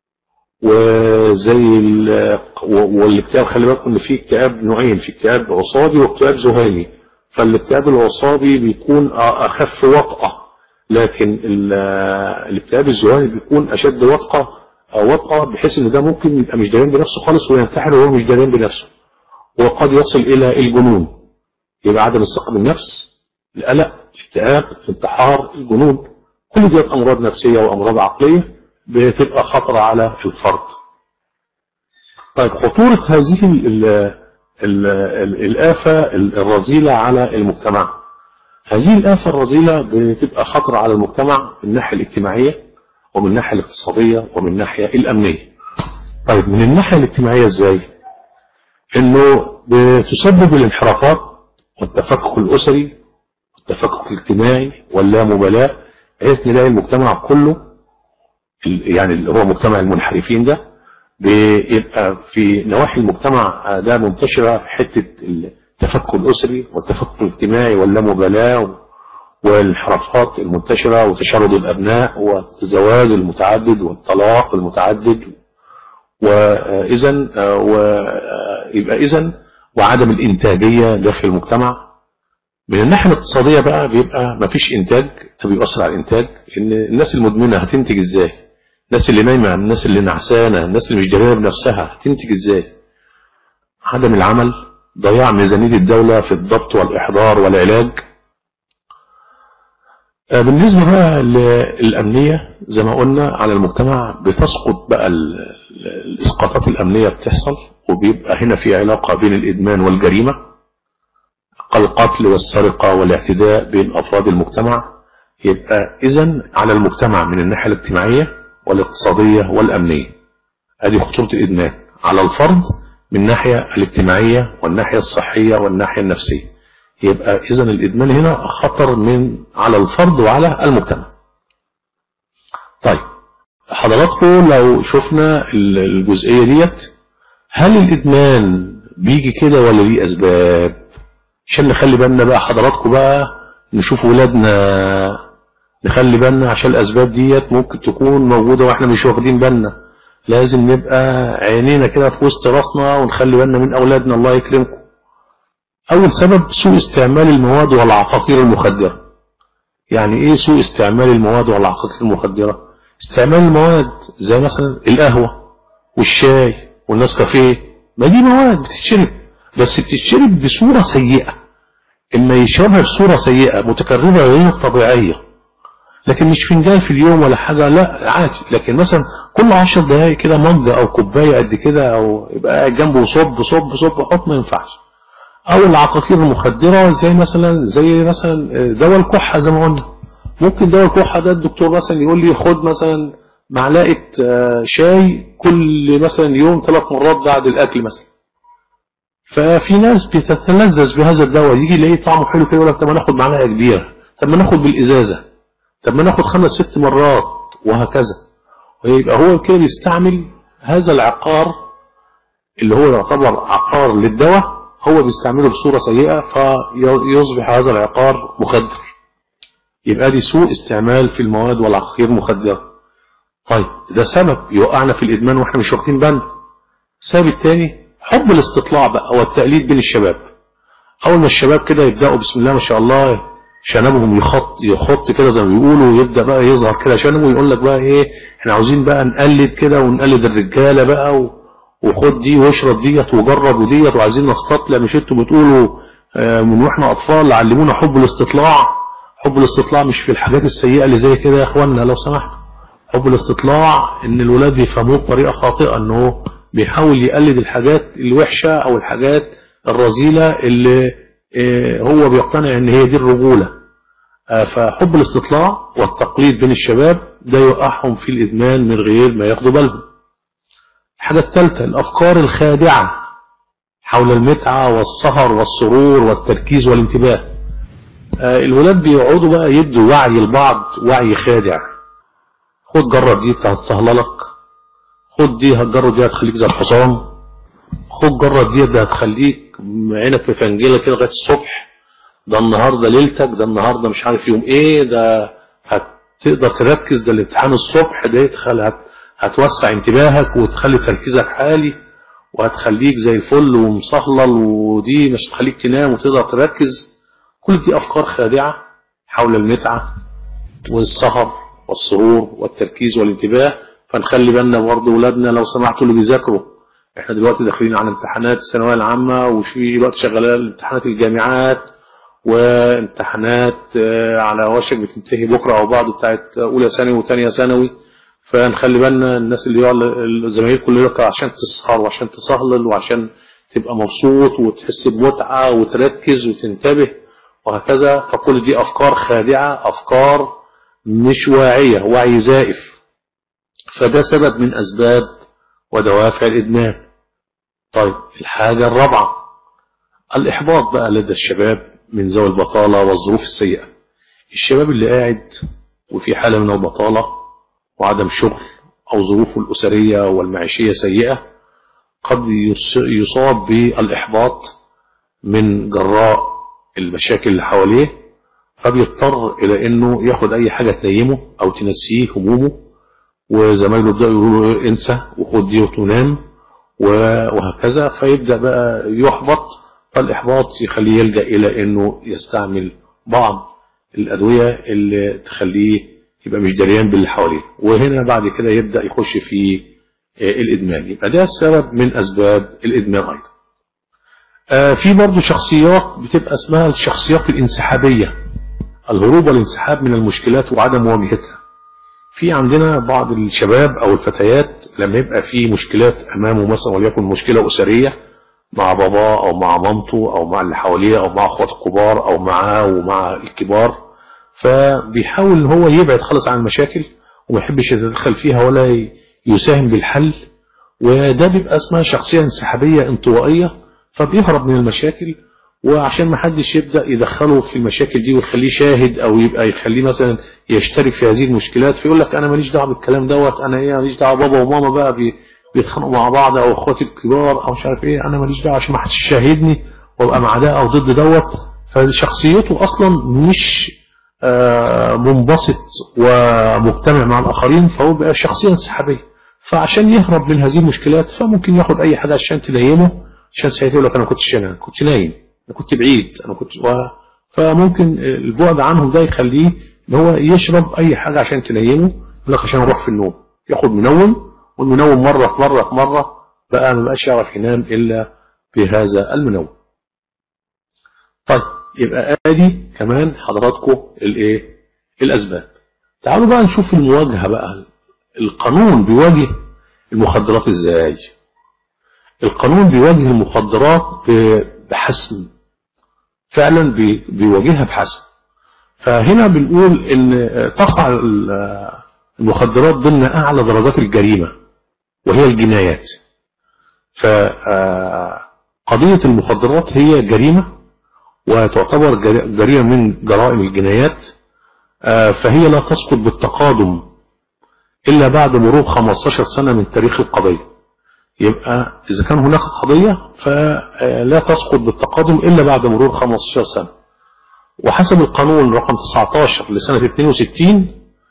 وزي ال- و- والاكتئاب خلي بالكم ان في اكتئاب نوعين في اكتئاب عصابي واكتئاب ذهاني فالاكتئاب العصابي بيكون أ- اخف وطأة لكن ال- الاكتئاب الذهاني بيكون اشد وطأة أو وطأة بحيث ان ده ممكن يبقى مش دارين بنفسه خالص وينتحر وهو مش دارين بنفسه وقد يصل الى الجنون يبقى عدم الثقة بالنفس القلق الاكتئاب الانتحار الجنون كل دي امراض نفسيه وامراض عقليه بتبقى خطر على الفرد. طيب خطوره هذه ال ال ال الافه الرذيله على المجتمع. هذه الافه الرذيله بتبقى خطر على المجتمع من الناحيه الاجتماعيه ومن الناحيه الاقتصاديه ومن الناحيه الامنيه. طيب من الناحيه الاجتماعيه ازاي؟ انه بتسبب الانحرافات والتفكك الاسري والتفكك الاجتماعي واللامبالاه بحيث نلاقي المجتمع كله ال- يعني اللي هو مجتمع المنحرفين ده بيبقى في نواحي المجتمع ده منتشره حته التفكك الاسري والتفكك الاجتماعي واللامبالاه والانحرافات المنتشره وتشرد الابناء والزواج المتعدد والطلاق المتعدد واذا ويبقى اذا وعدم الانتاجيه داخل المجتمع من الناحيه الاقتصاديه بقى بيبقى ما فيش انتاج فبيأثر على الانتاج لان الناس المدمنه هتنتج ازاي؟ الناس اللي نايمه الناس اللي نعسانه الناس اللي مش داريه بنفسها هتنتج ازاي؟ عدم العمل ضياع ميزانيه الدوله في الضبط والاحضار والعلاج آه، بالنسبه بقى للامنيه زي ما قلنا على المجتمع بتسقط بقى ال- ال- الاسقاطات الامنيه بتحصل وبيبقى هنا في علاقه بين الادمان والجريمه القتل والسرقة والاعتداء بين أفراد المجتمع يبقى إذا على المجتمع من الناحية الاجتماعية والاقتصادية والأمنية هذه خطورة الإدمان على الفرد من الناحية الاجتماعية والناحية الصحية والناحية النفسية يبقى إذا الإدمان هنا خطر من على الفرد وعلى المجتمع طيب حضراتكم لو شفنا ال- الجزئية ديت هل الإدمان بيجي كده ولا ليه أسباب عشان نخلي بالنا بقى حضراتكم بقى نشوف ولادنا نخلي بالنا عشان الاسباب ديت ممكن تكون موجوده واحنا مش واخدين بالنا لازم نبقى عينينا كده في وسط راسنا ونخلي بالنا من اولادنا الله يكرمكم اول سبب سوء استعمال المواد والعقاقير المخدره يعني ايه سوء استعمال المواد والعقاقير المخدرة استعمال المواد زي مثلا القهوة والشاي والنسكافيه ما دي مواد بتتشرب بس بتتشرب بصورة سيئة اما يشربها بصورة سيئة متكررة غير طبيعية لكن مش فنجان في اليوم ولا حاجة لا عادي لكن مثلا كل عشر دقايق كده مج او كوباية قد كده او يبقى قاعد جنبه صب صب صب حط ما ينفعش او العقاقير المخدرة زي مثلا زي مثلا دواء الكحة زي ما قلنا ممكن دواء الكحة ده الدكتور مثلا يقول لي خد مثلا معلقة آه، شاي كل مثلا يوم ثلاث مرات بعد الاكل مثلا ففي ناس بتتلذذ بهذا الدواء يجي يلاقيه طعمه حلو كده يقول لك طب ما ناخد معلقة كبيرة طب ما ناخد بالازازة طب ما ناخد خمس ست مرات وهكذا ويبقى هو كده بيستعمل هذا العقار اللي هو يعتبر عقار للدواء هو بيستعمله بصورة سيئة فيصبح هذا العقار مخدر يبقى دي سوء استعمال في المواد والعقاقير المخدرة طيب ده سبب يوقعنا في الإدمان واحنا مش واخدين بالنا السبب الثاني حب الاستطلاع بقى والتقليد بين الشباب أول ما الشباب كده يبدأوا بسم الله ما شاء الله شنبهم يخط يخط كده زي ما بيقولوا ويبدا بقى يظهر كده شنبه ويقول لك بقى ايه احنا عاوزين بقى نقلد كده ونقلد الرجاله بقى و... وخد دي واشرب ديت وجرب وديت وعايزين نستطلع مش انتوا بتقولوا آه، من واحنا اطفال علمونا حب الاستطلاع حب الاستطلاع مش في الحاجات السيئه اللي زي كده يا اخوانا لو سمحتوا حب الاستطلاع ان الولاد بيفهموه بطريقه خاطئه انه بيحاول يقلد الحاجات الوحشه او الحاجات الرذيله اللي آه، هو بيقتنع ان هي دي الرجوله آه، فحب الاستطلاع والتقليد بين الشباب ده يوقعهم في الادمان من غير ما ياخدوا بالهم الحاجه الثالثه الافكار الخادعه حول المتعه والسهر والسرور والتركيز والانتباه آه، الولاد بيقعدوا بقى يدوا وعي البعض وعي خادع خد جرب دي هتسهللك خد دي هتجرب دي هتخليك زي الحصان خد جرب دي ده هتخليك عينك مفنجله كده لغايه الصبح ده النهارده ليلتك ده النهارده مش عارف يوم ايه ده هتقدر تركز ده الامتحان الصبح ده يدخل هت هتوسع انتباهك وتخلي تركيزك عالي وهتخليك زي الفل ومصهلل ودي مش هتخليك تنام وتقدر تركز كل دي افكار خادعه حول المتعه والسهر والسرور والتركيز والانتباه فنخلي بالنا برضه ولادنا لو سمحتوا اللي بيذاكروا احنا دلوقتي داخلين على امتحانات الثانويه العامه وفي دلوقتي شغالين امتحانات الجامعات وامتحانات آه، على وشك بتنتهي بكره او بعض بتاعت اولى ثانوي وثانيه ثانوي فنخلي بالنا الناس اللي يقعد الزمايل كله يقول لك عشان تسهر وعشان تسهلل وعشان تبقى مبسوط وتحس بمتعه وتركز وتنتبه وهكذا فكل دي افكار خادعه افكار مش واعيه وعي زائف فده سبب من اسباب ودوافع الادمان طيب الحاجه الرابعه الاحباط بقى لدى الشباب من ذوي البطاله والظروف السيئه الشباب اللي قاعد وفي حاله من البطاله وعدم شغل او ظروفه الاسريه والمعيشيه سيئه قد يص- يصاب بالاحباط من جراء المشاكل اللي حواليه فبيضطر الى انه ياخد اي حاجه تنيمه او تنسيه همومه وزمايله يبداوا يقولوا له انسى وخد دي وتنام و- وهكذا فيبدا بقى يحبط فالاحباط يخليه يلجا الى انه يستعمل بعض الادويه اللي تخليه يبقى مش دريان باللي حواليه وهنا بعد كده يبدا يخش في آه، الادمان يبقى ده سبب من اسباب الادمان ايضا آه، في برضه شخصيات بتبقى اسمها الشخصيات الانسحابيه الهروب والانسحاب من المشكلات وعدم مواجهتها في عندنا بعض الشباب او الفتيات لما يبقى في مشكلات امامه مثلا وليكن مشكله اسريه مع باباه او مع مامته او مع اللي حواليه او مع اخواته الكبار او معاه ومع الكبار فبيحاول ان هو يبعد خالص عن المشاكل وما يحبش يتدخل فيها ولا ي- يساهم بالحل وده بيبقى اسمها شخصيه انسحابيه انطوائيه فبيهرب من المشاكل وعشان ما حدش يبدا يدخله في المشاكل دي ويخليه شاهد او يبقى يخليه مثلا يشترك في هذه المشكلات فيقول لك انا ماليش دعوه بالكلام دوت انا ايه ماليش دعوه بابا وماما بقى بي- بيتخانقوا مع بعض او اخواتي الكبار او مش عارف ايه انا ماليش دعوه عشان ما حدش يشاهدني وابقى مع ده او ضد دوت فشخصيته اصلا مش آه، منبسط ومجتمع مع الاخرين فهو بقى شخصيه انسحابيه فعشان يهرب من هذه المشكلات فممكن ياخد اي حاجه عشان تنيمه عشان ساعتها يقول لك انا كنتش انا كنت نايم انا كنت بعيد انا كنت و... فممكن البعد عنهم ده يخليه ان هو يشرب اي حاجه عشان تنيمه يقول لك عشان اروح في النوم ياخد منوم والمنوم مره في مره في مره بقى ما بقاش يعرف ينام الا بهذا المنوم طيب يبقى ادي كمان حضراتكم الايه الاسباب تعالوا بقى نشوف المواجهه بقى القانون بيواجه المخدرات ازاي القانون بيواجه المخدرات بحسم فعلا بي- بيواجهها بحسم فهنا بنقول ان تقع ال- المخدرات ضمن اعلى درجات الجريمه وهي الجنايات فقضيه المخدرات هي جريمه وتعتبر جر- جريمه من جرائم الجنايات آه، فهي لا تسقط بالتقادم الا بعد مرور 15 سنه من تاريخ القضيه يبقى إذا كان هناك قضية فلا تسقط بالتقادم إلا بعد مرور 15 سنة وحسب القانون رقم 19 لسنة 62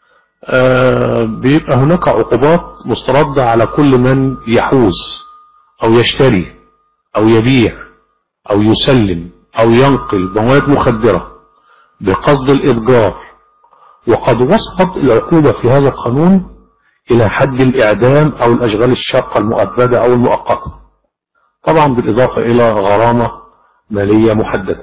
آه، بيبقى هناك عقوبات مستردة على كل من يحوز أو يشتري أو يبيع أو يسلم أو ينقل مواد مخدرة بقصد الإتجار وقد وصلت العقوبة في هذا القانون إلى حد الإعدام أو الأشغال الشاقة المؤبدة أو المؤقتة طبعا بالإضافة إلى غرامة مالية محددة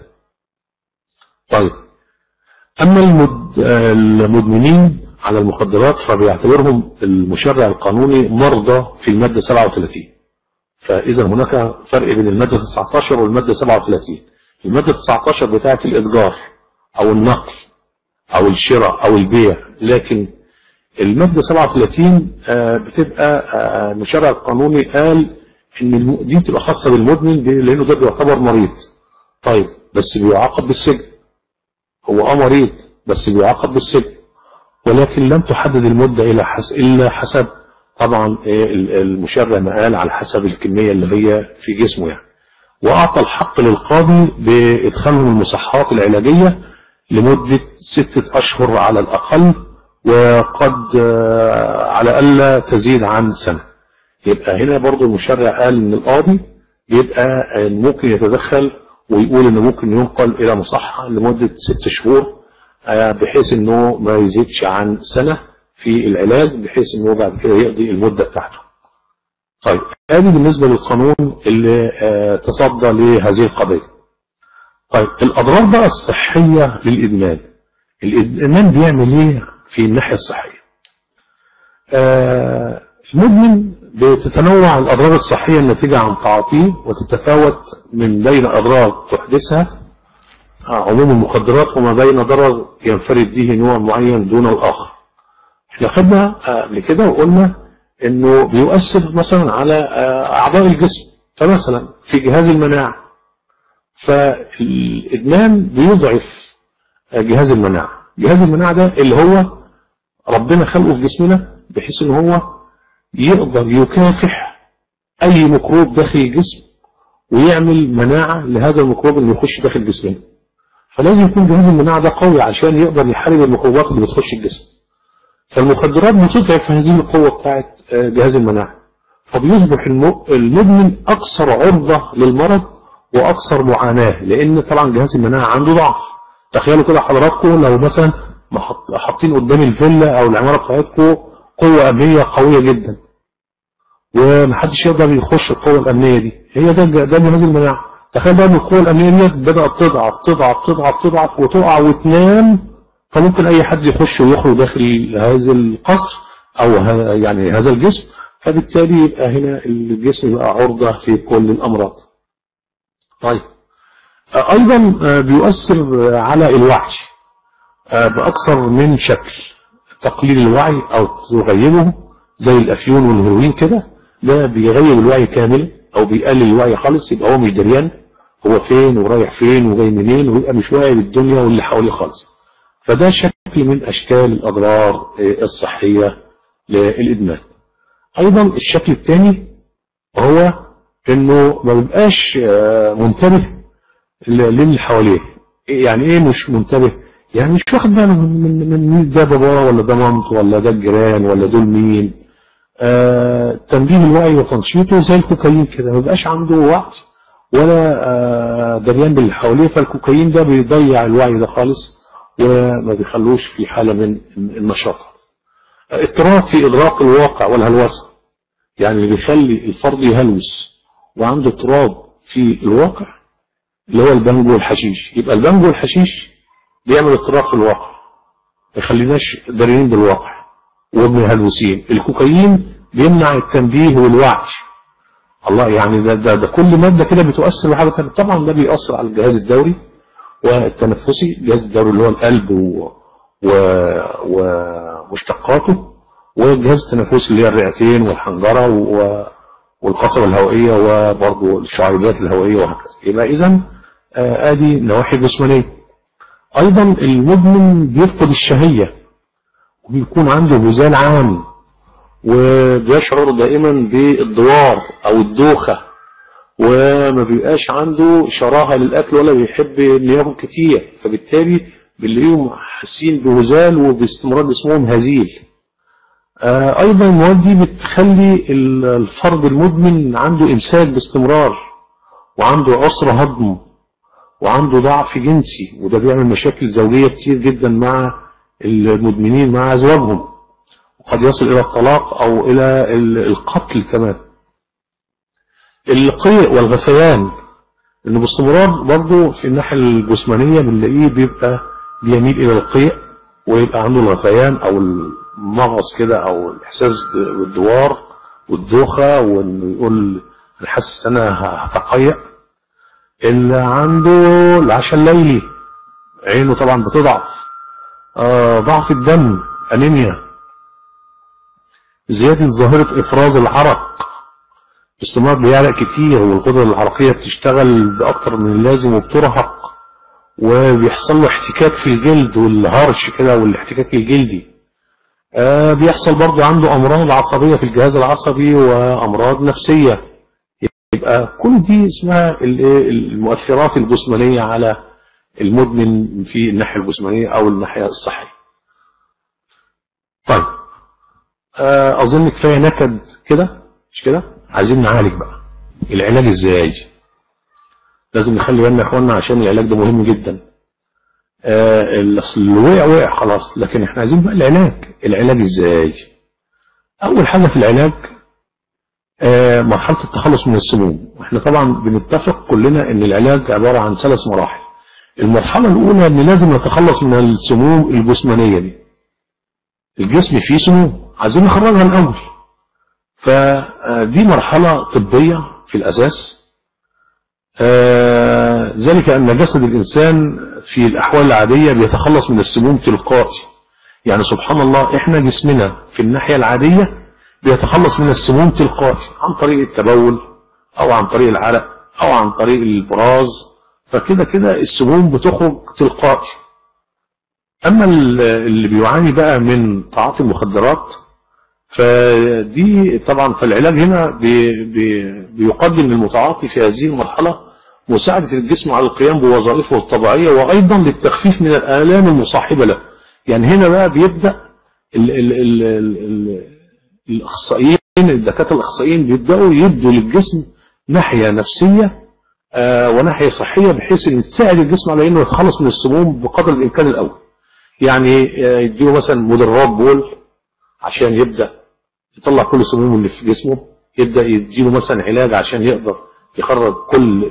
طيب أما المد... المدمنين على المخدرات فبيعتبرهم المشرع القانوني مرضى في المادة 37 فإذا هناك فرق بين المادة 19 والمادة 37 المادة 19 بتاعة الإتجار أو النقل أو الشراء أو البيع لكن المادة 37 آه، بتبقى آه، المشرع القانوني قال ان الم- دي بتبقى خاصة بالمدمن ب- لانه ده بيعتبر مريض طيب بس بيعاقب بالسجن هو اه مريض بس بيعاقب بالسجن ولكن لم تحدد المدة إلى حس... إلا حسب طبعا إيه ال- المشرع ما قال على حسب الكمية اللي هي في جسمه يعني وأعطى الحق للقاضي بإدخالهم المصحات العلاجية لمدة ستة أشهر على الأقل وقد آه، على ألا تزيد عن سنة يبقى هنا برضو المشرع قال إن القاضي يبقى آه، ممكن يتدخل ويقول إنه ممكن ينقل إلى مصحة لمدة ست شهور آه، بحيث إنه ما يزيدش عن سنة في العلاج بحيث إنه بعد كده يقضي المدة بتاعته. طيب هذه بالنسبة للقانون اللي آه، تصدى لهذه القضية. طيب الأضرار بقى الصحية للإدمان. الإدمان بيعمل إيه في الناحية الصحية؟ آه، المدمن بتتنوع الأضرار الصحية الناتجة عن تعاطيه وتتفاوت من بين أضرار تحدثها آه، عموم المخدرات وما بين ضرر ينفرد به نوع معين دون الآخر. احنا خدنا آه، قبل كده وقلنا انه بيؤثر مثلا على آه، اعضاء الجسم فمثلا في جهاز المناعه فالادمان بيضعف آه، جهاز المناعه جهاز المناعه ده اللي هو ربنا خلقه في جسمنا بحيث ان هو يقدر يكافح اي ميكروب داخل الجسم ويعمل مناعه لهذا الميكروب اللي يخش داخل جسمنا فلازم يكون جهاز المناعه ده قوي عشان يقدر يحارب الميكروبات اللي بتخش الجسم فالمخدرات بتضعف هذه القوة بتاعت آه، جهاز المناعة فبيصبح الم- المدمن أكثر عرضة للمرض وأكثر معاناة لأن طبعا جهاز المناعة عنده ضعف تخيلوا كده حضراتكم لو مثلا ما حط- حاطين قدام الفيلا أو العمارة بتاعتكم قوة أمنية قوية جدا ومحدش يقدر يخش القوة الأمنية دي هي ده ده جهاز المناعة تخيل بقى ان القوة الأمنية دي بدأت تضعف تضعف تضعف تضعف وتقع وتنام فممكن أي حد يخش ويخرج داخل هذا القصر أو ه- يعني هذا الجسم فبالتالي يبقى هنا الجسم يبقى عرضة لكل الأمراض. طيب آه، أيضا آه، بيؤثر آه، على الوعي آه، بأكثر من شكل تقليل الوعي أو تغيبه زي الأفيون والهيروين كده ده بيغيب الوعي كامل أو بيقلل الوعي خالص يبقى هو مش دريان هو فين ورايح فين وجاي منين ويبقى مش واعي بالدنيا واللي حواليه خالص. فده شكل من أشكال الأضرار آه، الصحية للإدمان أيضا الشكل الثاني هو إنه ما بيبقاش آه، منتبه ل- للي حواليه يعني إيه مش منتبه يعني مش واخد باله من من من مين ده باباه ولا ده مامته ولا ده الجيران ولا دول مين آه تنبيه الوعي وتنشيطه زي الكوكايين كده ما بيبقاش عنده وعي ولا آه دريان باللي حواليه فالكوكايين ده بيضيع الوعي ده خالص وما بيخلوش في حالة من النشاط اضطراب في إدراك الواقع والهلوسة يعني اللي بيخلي الفرد يهلوس وعنده اضطراب في الواقع اللي هو البنجو والحشيش يبقى البنجو والحشيش بيعمل اضطراب في الواقع ما يخليناش دارين بالواقع وبنهلوسين الكوكايين بيمنع التنبيه والوعي الله يعني ده, ده, ده كل مادة كده بتؤثر بحاجة ثانيه طبعا ده بيأثر على الجهاز الدوري والتنفسي الجهاز الدوري اللي هو القلب و... و... ومشتقاته والجهاز التنفسي اللي هي الرئتين والحنجرة و... والقصبة الهوائية وبرضه الشعيرات الهوائية وهكذا يبقى إذا آه آدي نواحي جسمانية أيضا المدمن بيفقد الشهية وبيكون عنده هزال عام وبيشعر دائما بالدوار أو الدوخة وما بيبقاش عنده شراهة للأكل ولا بيحب إن ياكل كتير فبالتالي بنلاقيهم حاسين بهزال وباستمرار جسمهم هزيل آه أيضا المواد دي بتخلي الفرد المدمن عنده إمساك باستمرار وعنده عسر هضم وعنده ضعف جنسي وده بيعمل مشاكل زوجية كتير جدا مع المدمنين مع أزواجهم وقد يصل إلى الطلاق أو إلى القتل كمان القيء والغثيان انه باستمرار برضه في الناحية الجسمانية بنلاقيه بيبقى بيميل إلى القيء ويبقى عنده الغثيان أو المغص كده أو الإحساس بالدوار والدوخة وإنه يقول أنا حاسس أنا هتقيأ اللي عنده العشاء الليلي عينه طبعا بتضعف آه ضعف الدم أنيميا زيادة ظاهرة إفراز العرق باستمرار بيعرق كتير والغدة العرقية بتشتغل بأكتر من اللازم وبترهق وبيحصل له احتكاك في الجلد والهرش كده والاحتكاك الجلدي آه بيحصل برضه عنده أمراض عصبية في الجهاز العصبي وأمراض نفسية يبقى كل دي اسمها المؤثرات الجسمانية على المدمن في الناحية الجسمانية أو الناحية الصحية طيب آه أظن كفاية نكد كده مش كده عايزين نعالج بقى العلاج ازاي لازم نخلي بالنا يا اخوانا عشان العلاج ده مهم جدا آه اصل اللي وقع وقع خلاص لكن احنا عايزين بقى العلاج العلاج ازاي اول حاجه في العلاج آه مرحله التخلص من السموم واحنا طبعا بنتفق كلنا ان العلاج عباره عن ثلاث مراحل المرحله الاولى ان لازم نتخلص من السموم الجسمانيه دي الجسم فيه سموم عايزين نخرجها الاول فدي مرحلة طبية في الأساس آه ذلك أن جسد الإنسان في الأحوال العادية بيتخلص من السموم تلقائي يعني سبحان الله إحنا جسمنا في الناحية العادية بيتخلص من السموم تلقائي عن طريق التبول أو عن طريق العرق أو عن طريق البراز فكده كده السموم بتخرج تلقائي أما اللي بيعاني بقى من تعاطي المخدرات فدي طبعا فالعلاج هنا بي بي بيقدم للمتعاطي في هذه المرحلة مساعدة الجسم على القيام بوظائفه الطبيعية وأيضا للتخفيف من الآلام المصاحبة له يعني هنا بقى بيبدأ ال ال ال ال ال الأخصائيين الدكاترة الأخصائيين بيبدأوا يدوا للجسم ناحية نفسية آه وناحية صحية بحيث أن تساعد الجسم على أنه يتخلص من السموم بقدر الإمكان الأول يعني آه يديله مثلا مدرات بول عشان يبدأ يطلع كل السموم اللي في جسمه يبدأ يديله مثلا علاج عشان يقدر يخرج كل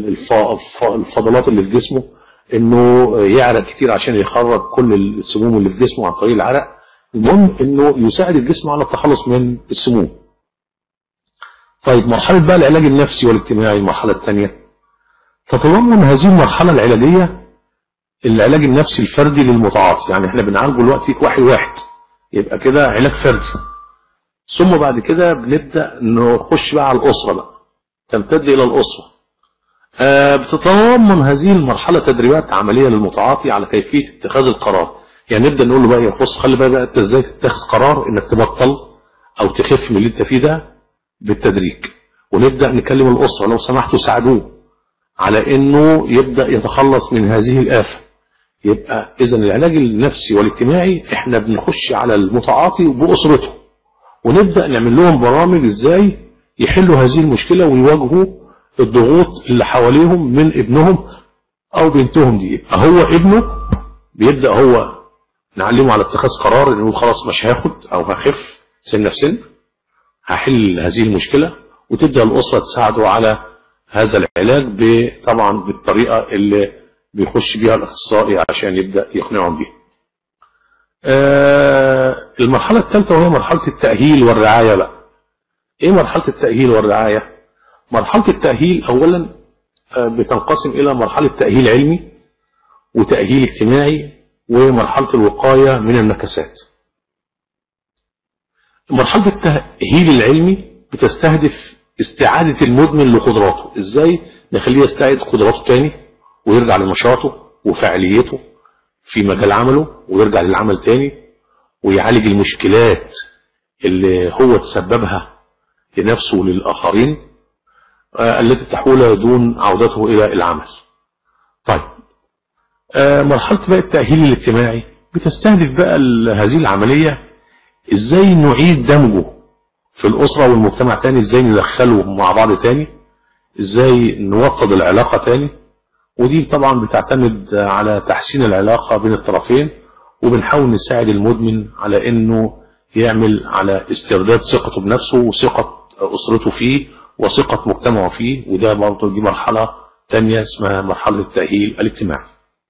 الفضلات اللي في جسمه انه يعرق كتير عشان يخرج كل السموم اللي في جسمه عن طريق العرق المهم انه يساعد الجسم على التخلص من السموم طيب مرحلة بقى العلاج النفسي والاجتماعي المرحلة الثانية تتضمن هذه المرحلة العلاجية العلاج النفسي الفردي للمتعاطي يعني احنا بنعالجه دلوقتي واحد واحد يبقى كده علاج فردي ثم بعد كده بنبدأ نخش بقى على الأسرة بقى تمتد إلى الأسرة آه بتتضمن هذه المرحلة تدريبات عملية للمتعاطي على كيفية اتخاذ القرار يعني نبدأ نقول له بقى يا بص خلي بقى, بقى انت ازاي تتخذ قرار انك تبطل او تخف من اللي انت فيه ده بالتدريج ونبدأ نكلم الأسرة لو سمحتوا ساعدوه على انه يبدأ يتخلص من هذه الآفة يبقى اذا العلاج النفسي والاجتماعي احنا بنخش على المتعاطي بأسرته ونبدأ نعمل لهم برامج ازاي يحلوا هذه المشكلة ويواجهوا الضغوط اللي حواليهم من ابنهم او بنتهم دي يبقى هو ابنه بيبدا هو نعلمه على اتخاذ قرار انه خلاص مش هاخد او هخف سنه في سن هحل هذه المشكله وتبدا الاسره تساعده على هذا العلاج ب- طبعا بالطريقه اللي بيخش بيها الاخصائي عشان يبدا يقنعهم بيها. آه، المرحله الثالثه وهي مرحله التاهيل والرعايه بقى. ايه مرحله التاهيل والرعايه؟ مرحله التاهيل اولا آه، بتنقسم الى مرحله تاهيل علمي وتاهيل اجتماعي ومرحله الوقايه من النكسات. مرحله التاهيل العلمي بتستهدف استعاده المدمن لقدراته، ازاي نخليه يستعيد قدراته تاني ويرجع لنشاطه وفعاليته في مجال عمله ويرجع للعمل تاني ويعالج المشكلات اللي هو تسببها لنفسه وللآخرين آه، التي تحول دون عودته إلى العمل طيب آه، مرحلة بقى التأهيل الاجتماعي بتستهدف بقى ال- هذه العملية ازاي نعيد دمجه في الأسرة والمجتمع تاني ازاي ندخله مع بعض تاني ازاي نوطد العلاقة تاني ودي طبعا بتعتمد على تحسين العلاقة بين الطرفين وبنحاول نساعد المدمن على انه يعمل على استرداد ثقته بنفسه وثقة اسرته فيه وثقة مجتمعه فيه وده برضه دي مرحلة تانية اسمها مرحلة التأهيل الاجتماعي.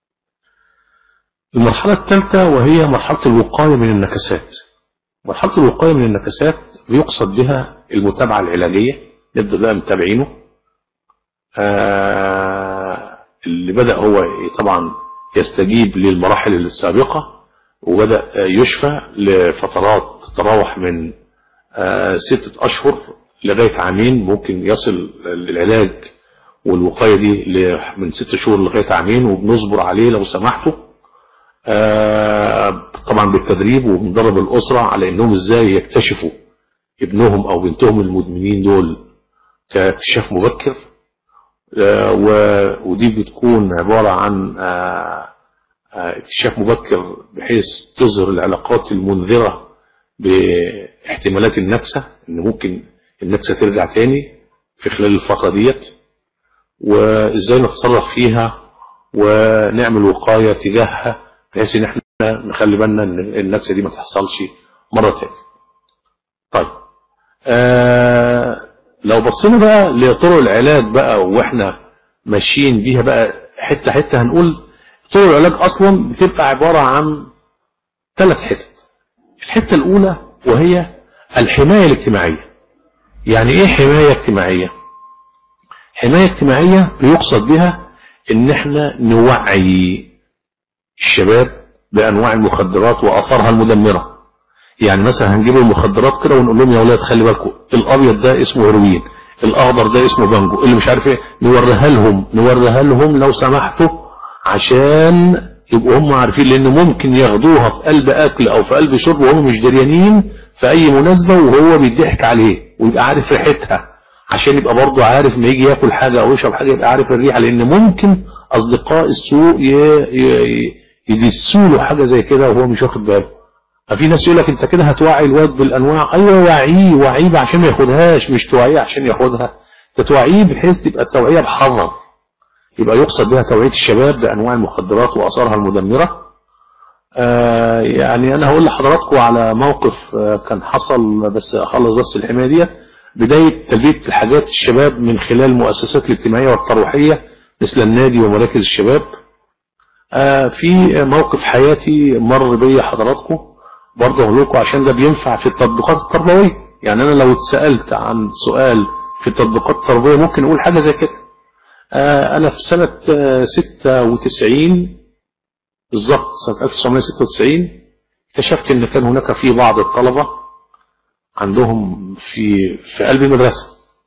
المرحلة الثالثة وهي مرحلة الوقاية من النكسات. مرحلة الوقاية من النكسات بيقصد بها المتابعة العلاجية نبدأ بقى متابعينه آه اللي بدأ هو طبعا يستجيب للمراحل السابقة وبدأ آه، يشفى لفترات تتراوح من آه، ستة أشهر لغاية عامين ممكن يصل العلاج والوقاية دي ل- من ست شهور لغاية عامين وبنصبر عليه لو سمحتوا آه، طبعا بالتدريب وبندرب الأسرة على إنهم إزاي يكتشفوا ابنهم أو بنتهم المدمنين دول كاكتشاف مبكر آه، و- ودي بتكون عبارة عن آه، آه، اكتشاف مبكر بحيث تظهر العلاقات المنذرة باحتمالات النكسة ان ممكن النكسة ترجع تاني في خلال الفترة ديت وازاي نتصرف فيها ونعمل وقاية تجاهها بحيث ان احنا نخلي بالنا ان النكسة دي ما تحصلش مرة تاني طيب آه لو بصينا بقى لطرق العلاج بقى واحنا ماشيين بيها بقى حته حته هنقول طرق العلاج اصلا بتبقى عباره عن ثلاث حتت الحته الاولى وهي الحمايه الاجتماعيه يعني ايه حمايه اجتماعيه حمايه اجتماعيه بيقصد بها ان احنا نوعي الشباب بانواع المخدرات واثارها المدمره يعني مثلا هنجيب المخدرات كده ونقول لهم يا اولاد خلي بالكم الابيض ده اسمه هيروين الاخضر ده اسمه بانجو اللي مش عارف ايه نوريها لهم نوريها لهم لو سمحتوا عشان يبقوا هم عارفين لان ممكن ياخدوها في قلب اكل او في قلب شرب وهم مش دريانين في اي مناسبه وهو بيضحك عليه ويبقى عارف ريحتها عشان يبقى برضه عارف ما يجي ياكل حاجه او يشرب حاجه يبقى عارف الريحه لان ممكن اصدقاء السوء ي- ي- يدسوا له حاجه زي كده وهو مش واخد باله ففي ناس يقول لك انت كده هتوعي الواد بالانواع ايوه وعيه وعيه عشان ما ياخدهاش مش توعيه عشان ياخدها انت توعيه بحيث تبقى التوعيه بحذر يبقى يقصد بها توعيه الشباب بانواع المخدرات واثارها المدمره آه يعني انا هقول لحضراتكم على موقف آه كان حصل بس اخلص بس الحمايه ديت بدايه تلبيه الحاجات الشباب من خلال المؤسسات الاجتماعيه والترويحيه مثل النادي ومراكز الشباب آه في موقف حياتي مر بيا حضراتكم برضه اقول لكم عشان ده بينفع في التطبيقات التربويه يعني انا لو اتسالت عن سؤال في التطبيقات التربويه ممكن اقول حاجه زي كده آه انا في سنه آه 96 بالظبط سنه 1996 اكتشفت ان كان هناك في بعض الطلبه عندهم في في قلب المدرسه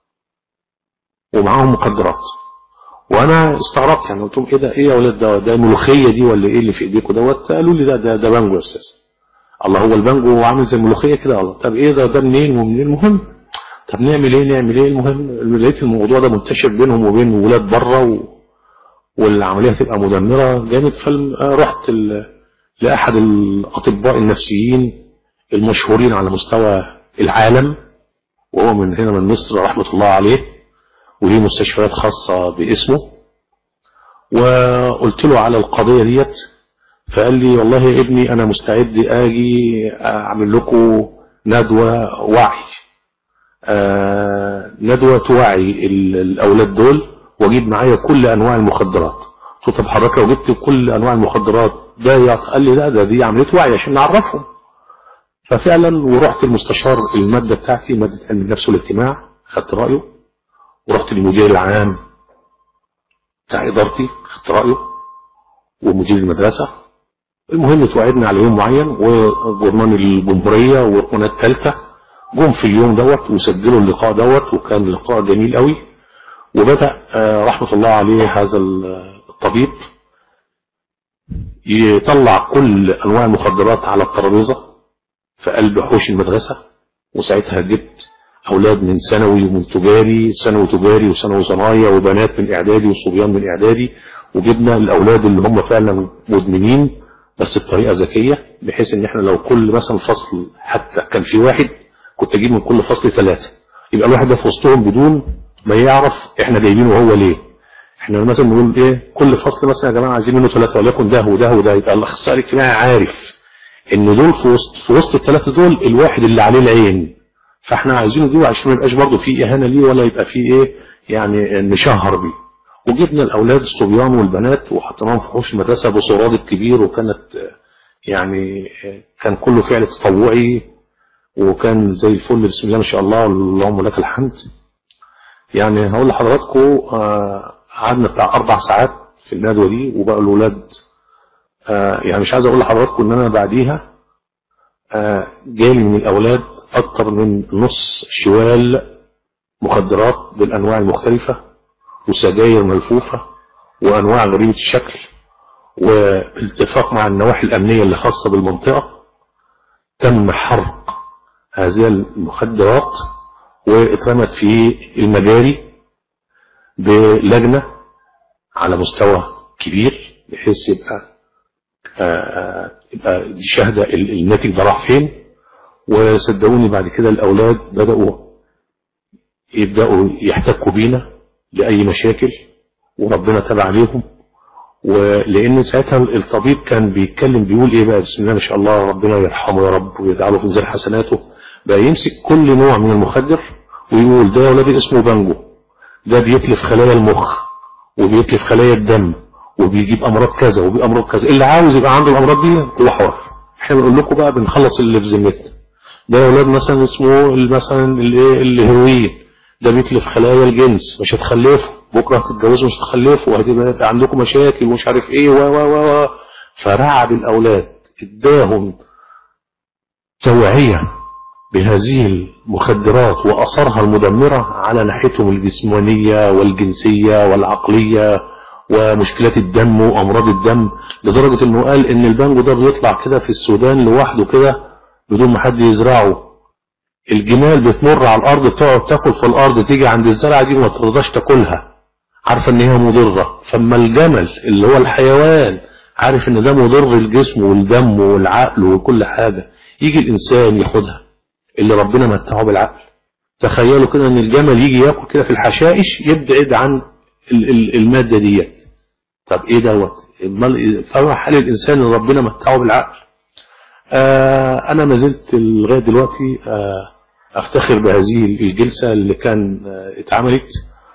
ومعاهم مخدرات وانا استغربت يعني قلت لهم ايه ده ايه يا ولاد ده ده ملوخيه دي ولا ايه اللي في ايديكم دوت قالوا لي ده ده ده بانجو يا استاذ الله هو البانجو عامل زي الملوخيه كده الله طب ايه ده ده منين ومنين المهم طب نعمل ايه نعمل ايه المهم لقيت الموضوع ده منتشر بينهم وبين ولاد بره و... والعمليه هتبقى مدمره جامد فرحت ال... لاحد الاطباء النفسيين المشهورين على مستوى العالم وهو من هنا من مصر رحمه الله عليه وليه مستشفيات خاصه باسمه وقلت له على القضيه ديت فقال لي والله يا ابني انا مستعد اجي اعمل لكم ندوة وعي آه ندوة توعي ال- الاولاد دول واجيب معايا كل انواع المخدرات قلت له طب حضرتك لو جبت كل انواع المخدرات ده يعط- قال لي لا ده دي عمليه وعي عشان نعرفهم ففعلا ورحت المستشار الماده بتاعتي ماده علم النفس والاجتماع خدت رايه ورحت للمدير العام بتاع ادارتي خدت رايه ومدير المدرسه المهم توعدنا على يوم معين وجورنان الجمهوريه والقناه الثالثه جم في اليوم دوت وسجلوا اللقاء دوت وكان لقاء جميل قوي وبدا آه، رحمه الله عليه هذا الطبيب يطلع كل انواع المخدرات على الترابيزه في قلب حوش المدرسه وساعتها جبت اولاد من ثانوي ومن تجاري ثانوي تجاري وثانوي صنايع وبنات من اعدادي وصبيان من اعدادي وجبنا الاولاد اللي هم فعلا مدمنين بس بطريقه ذكيه بحيث ان احنا لو كل مثلا فصل حتى كان في واحد كنت اجيب من كل فصل ثلاثه يبقى الواحد ده في وسطهم بدون ما يعرف احنا جايبينه هو ليه احنا مثلا نقول ايه كل فصل مثلا يا جماعه عايزين منه ثلاثه وليكن ده وده وده يبقى الاخصائي الاجتماعي عارف ان دول في وسط في وسط الثلاثه دول الواحد اللي عليه العين فاحنا عايزينه دي عشان ما يبقاش برضه في اهانه ليه ولا يبقى في ايه يعني نشهر بيه وجبنا الاولاد الصبيان والبنات وحطيناهم في حوش المدرسه بصراد الكبير وكانت آه، يعني آه، كان كله فعل تطوعي وكان زي الفل بسم الله ما شاء الله اللهم لك الحمد يعني هقول لحضراتكم آه، قعدنا بتاع اربع ساعات في الندوه دي وبقى الاولاد آه، يعني مش عايز اقول لحضراتكم ان انا بعديها آه، جالي من الاولاد اكتر من نص شوال مخدرات بالانواع المختلفه وسجاير ملفوفه وانواع غريبه الشكل وبالاتفاق مع النواحي الامنيه اللي خاصه بالمنطقه تم حرق هذه المخدرات واترمت في المجاري بلجنه على مستوى كبير بحيث يبقى آه، يبقى دي شهاده ال- الناتج ده راح فين وصدقوني بعد كده الاولاد بداوا يبداوا يحتكوا بينا لاي مشاكل وربنا تابع عليهم ولان ساعتها الطبيب كان بيتكلم بيقول ايه بقى بسم الله ما شاء الله ربنا يرحمه يا رب ويجعله في ميزان حسناته بقى يمسك كل نوع من المخدر ويقول ده يا ولادي اسمه بانجو ده بيتلف خلايا المخ وبيتلف خلايا الدم وبيجيب امراض كذا وبيجيب امراض كذا اللي عاوز يبقى عنده الامراض دي هو حر احنا بنقول لكم بقى بنخلص اللي في ذمتنا ده يا ولاد مثلا اسمه مثلا الايه الهيروين ده بيتلف خلايا الجنس مش هتخلفوا بكره هتتجوزوا مش هتخلفوا وهتبقى يبقى عندكم مشاكل ومش عارف ايه و و و و فرعب الاولاد اداهم توعيه بهذه المخدرات واثارها المدمره على ناحيتهم الجسمانيه والجنسيه والعقليه ومشكلات الدم وامراض الدم لدرجه انه قال ان البانجو ده بيطلع كده في السودان لوحده كده بدون ما حد يزرعه الجمال بتمر على الارض تقعد تاكل في الارض تيجي عند الزرعه دي وما ترضاش تاكلها عارفه ان هي مضره فاما الجمل اللي هو الحيوان عارف ان ده مضر الجسم والدم والعقل وكل حاجه يجي الانسان ياخدها اللي ربنا متعه بالعقل تخيلوا كده ان الجمل يجي ياكل كده في الحشائش يبعد عن ال- ال- الماده ديت طب ايه دوت امال فما حال الانسان اللي ربنا متعه بالعقل آه انا ما زلت لغايه دلوقتي آه افتخر بهذه الجلسه اللي كان آه اتعملت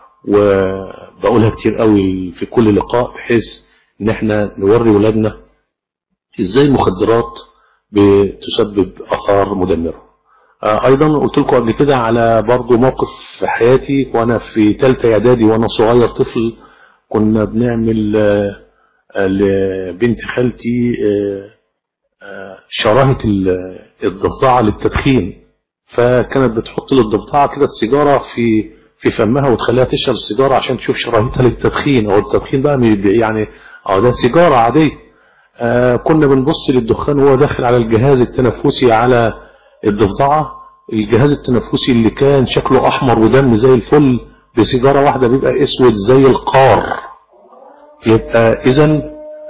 وبقولها كتير قوي في كل لقاء بحيث ان احنا نوري ولادنا ازاي المخدرات بتسبب اثار مدمره آه ايضا قلت لكم قبل كده على برضو موقف في حياتي وانا في ثالثه اعدادي وانا صغير طفل كنا بنعمل آه آه لبنت خالتي آه آه شراهه ال- الضفدعه للتدخين فكانت بتحط للضفدعه كده السيجاره في في فمها وتخليها تشرب السيجاره عشان تشوف شراهتها للتدخين او التدخين بقى بي- يعني اه ده سيجاره عاديه آه كنا بنبص للدخان وهو داخل على الجهاز التنفسي على الضفدعه الجهاز التنفسي اللي كان شكله احمر ودم زي الفل بسيجاره واحده بيبقى اسود زي القار يبقى اذا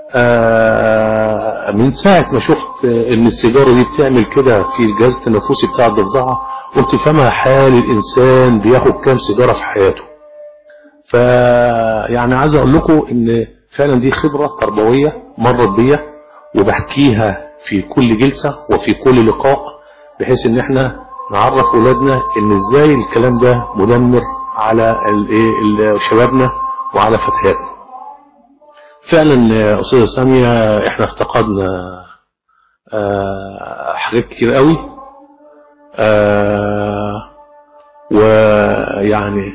آه من ساعة ما شفت آه، ان السيجارة دي بتعمل كده في الجهاز التنفسي بتاع الضفدعة قلت فما حال الانسان بياخد كام سيجارة في حياته ف يعني عايز اقول لكم ان فعلا دي خبرة تربوية مرت بيا وبحكيها في كل جلسة وفي كل لقاء بحيث ان احنا نعرف اولادنا ان ازاي الكلام ده مدمر على الايه شبابنا وعلى فتياتنا فعلا يا استاذه ساميه احنا افتقدنا آه، حاجات كتير قوي آه، ويعني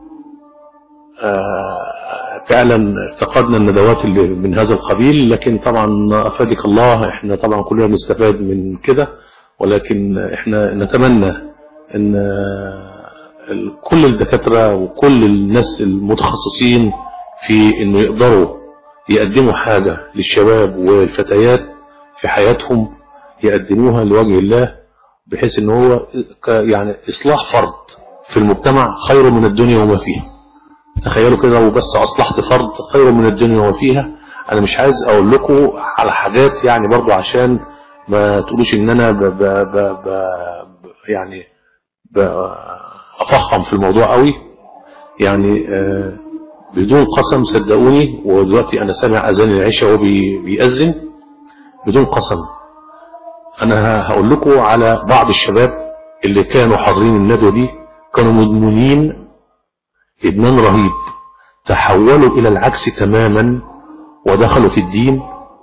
آه، فعلا افتقدنا الندوات اللي من هذا القبيل لكن طبعا افادك الله احنا طبعا كلنا بنستفاد من كده ولكن احنا نتمنى ان ال- كل الدكاتره وكل الناس المتخصصين في انه يقدروا يقدموا حاجه للشباب والفتيات في حياتهم يقدموها لوجه الله بحيث ان هو ك- يعني اصلاح فرد في المجتمع خير من الدنيا وما فيها تخيلوا كده لو بس اصلحت فرد خير من الدنيا وما فيها انا مش عايز اقول لكم على حاجات يعني برضو عشان ما تقولوش ان انا ب ب ب ب يعني ب افخم في الموضوع قوي يعني آه بدون قسم صدقوني ودلوقتي انا سامع اذان العشاء وهو بي- بيأذن بدون قسم انا ه- هقول لكم على بعض الشباب اللي كانوا حاضرين الندوه دي كانوا مدمنين ادمان رهيب تحولوا الى العكس تماما ودخلوا في الدين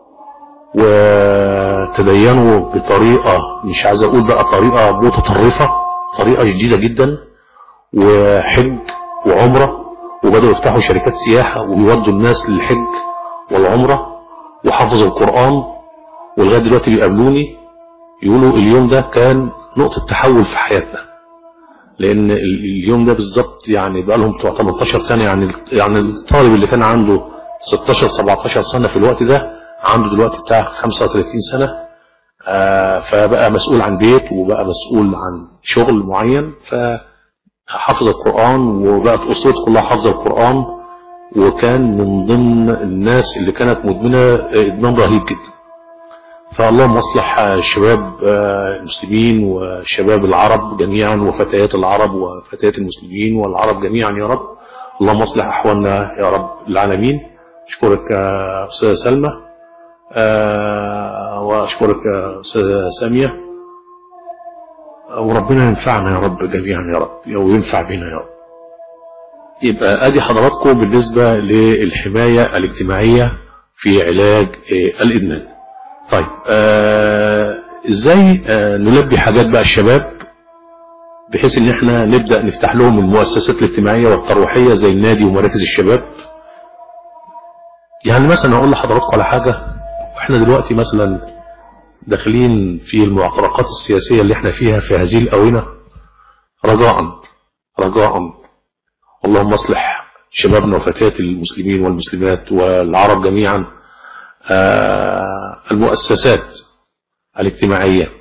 وتدينوا بطريقه مش عايز اقول بقى طريقه متطرفه طريقه جديده جدا وحج وعمره وبداوا يفتحوا شركات سياحه ويودوا الناس للحج والعمره وحفظوا القران ولغايه دلوقتي بيقابلوني يقولوا اليوم ده كان نقطه تحول في حياتنا لان ال- اليوم ده بالظبط يعني بقى لهم بتوع 18 سنه يعني يعني الطالب اللي كان عنده 16 17 سنه في الوقت ده عنده دلوقتي بتاع 35 سنه آه فبقى مسؤول عن بيت وبقى مسؤول عن شغل معين فحفظ القران وبقت اسرته كلها حافظه القران وكان من ضمن الناس اللي كانت مدمنه ادمان رهيب جدا فاللهم اصلح الشباب آه، المسلمين والشباب العرب جميعا وفتيات العرب وفتيات المسلمين والعرب جميعا يا رب اللهم اصلح احوالنا يا رب العالمين اشكرك يا استاذه سلمى آه، واشكرك يا استاذه ساميه وربنا ينفعنا يا رب جميعا يا رب وينفع بنا يا رب يبقى ادي حضراتكم بالنسبه للحمايه الاجتماعيه في علاج آه، الادمان طيب آه ازاي آه نلبي حاجات بقى الشباب بحيث ان احنا نبدا نفتح لهم المؤسسات الاجتماعيه والترويحيه زي النادي ومراكز الشباب يعني مثلا اقول لحضراتكم على حاجه احنا دلوقتي مثلا داخلين في المعتركات السياسيه اللي احنا فيها في هذه الاونه رجاء رجاء اللهم اصلح شبابنا وفتيات المسلمين والمسلمات والعرب جميعا آه، المؤسسات الاجتماعية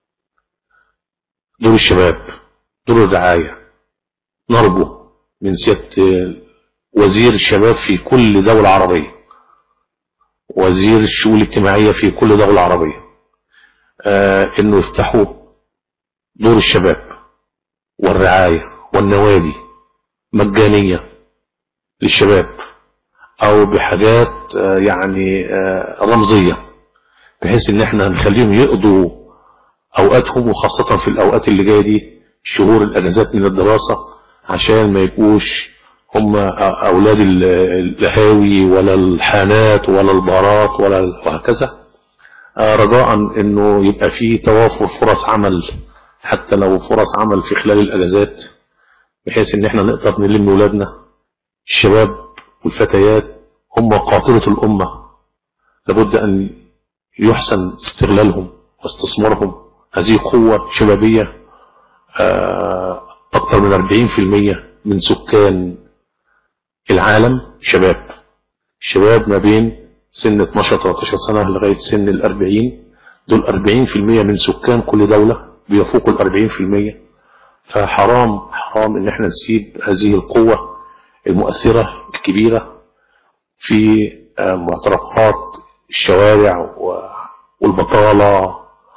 دور الشباب دور الرعاية نرجو من سيادة وزير الشباب في كل دولة عربية وزير الشؤون الاجتماعية في كل دولة عربية آه انه يفتحوا دور الشباب والرعاية والنوادي مجانية للشباب او بحاجات آه، يعني آه، رمزية بحيث ان احنا نخليهم يقضوا اوقاتهم وخاصة في الاوقات اللي جاية دي شهور الاجازات من الدراسة عشان ما يبقوش هم اولاد ال- القهاوي ولا الحانات ولا البارات ولا ال- وهكذا آه، رجاء انه يبقى فيه توافر فرص عمل حتى لو فرص عمل في خلال الاجازات بحيث ان احنا نقدر نلم ولادنا الشباب والفتيات هم قاطرة الأمة لابد أن يحسن استغلالهم واستثمارهم هذه قوة شبابية آه، أكثر من 40% من سكان العالم شباب شباب ما بين سن 12 13 سنة لغاية سن ال 40 دول 40% من سكان كل دولة بيفوقوا ال 40% فحرام حرام ان احنا نسيب هذه القوة المؤثرة الكبيرة في آه، معتركات الشوارع و- والبطالة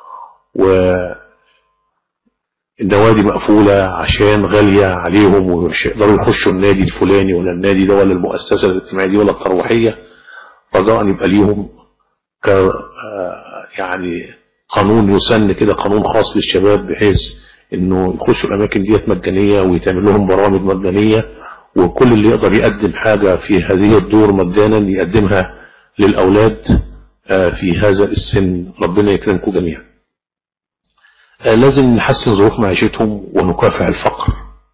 والنوادي مقفولة عشان غالية عليهم ومش يقدروا يخشوا النادي الفلاني ولا النادي ده ولا المؤسسة الاجتماعية دي ولا الترويحية رجاء يبقى ليهم ك آه، يعني قانون يسن كده قانون خاص للشباب بحيث انه يخشوا الاماكن ديت مجانيه ويتعمل لهم برامج مجانيه وكل اللي يقدر يقدم حاجه في هذه الدور مجانا يقدمها للاولاد آه، في هذا السن ربنا يكرمكم جميعا. آه، لازم نحسن ظروف معيشتهم ونكافح الفقر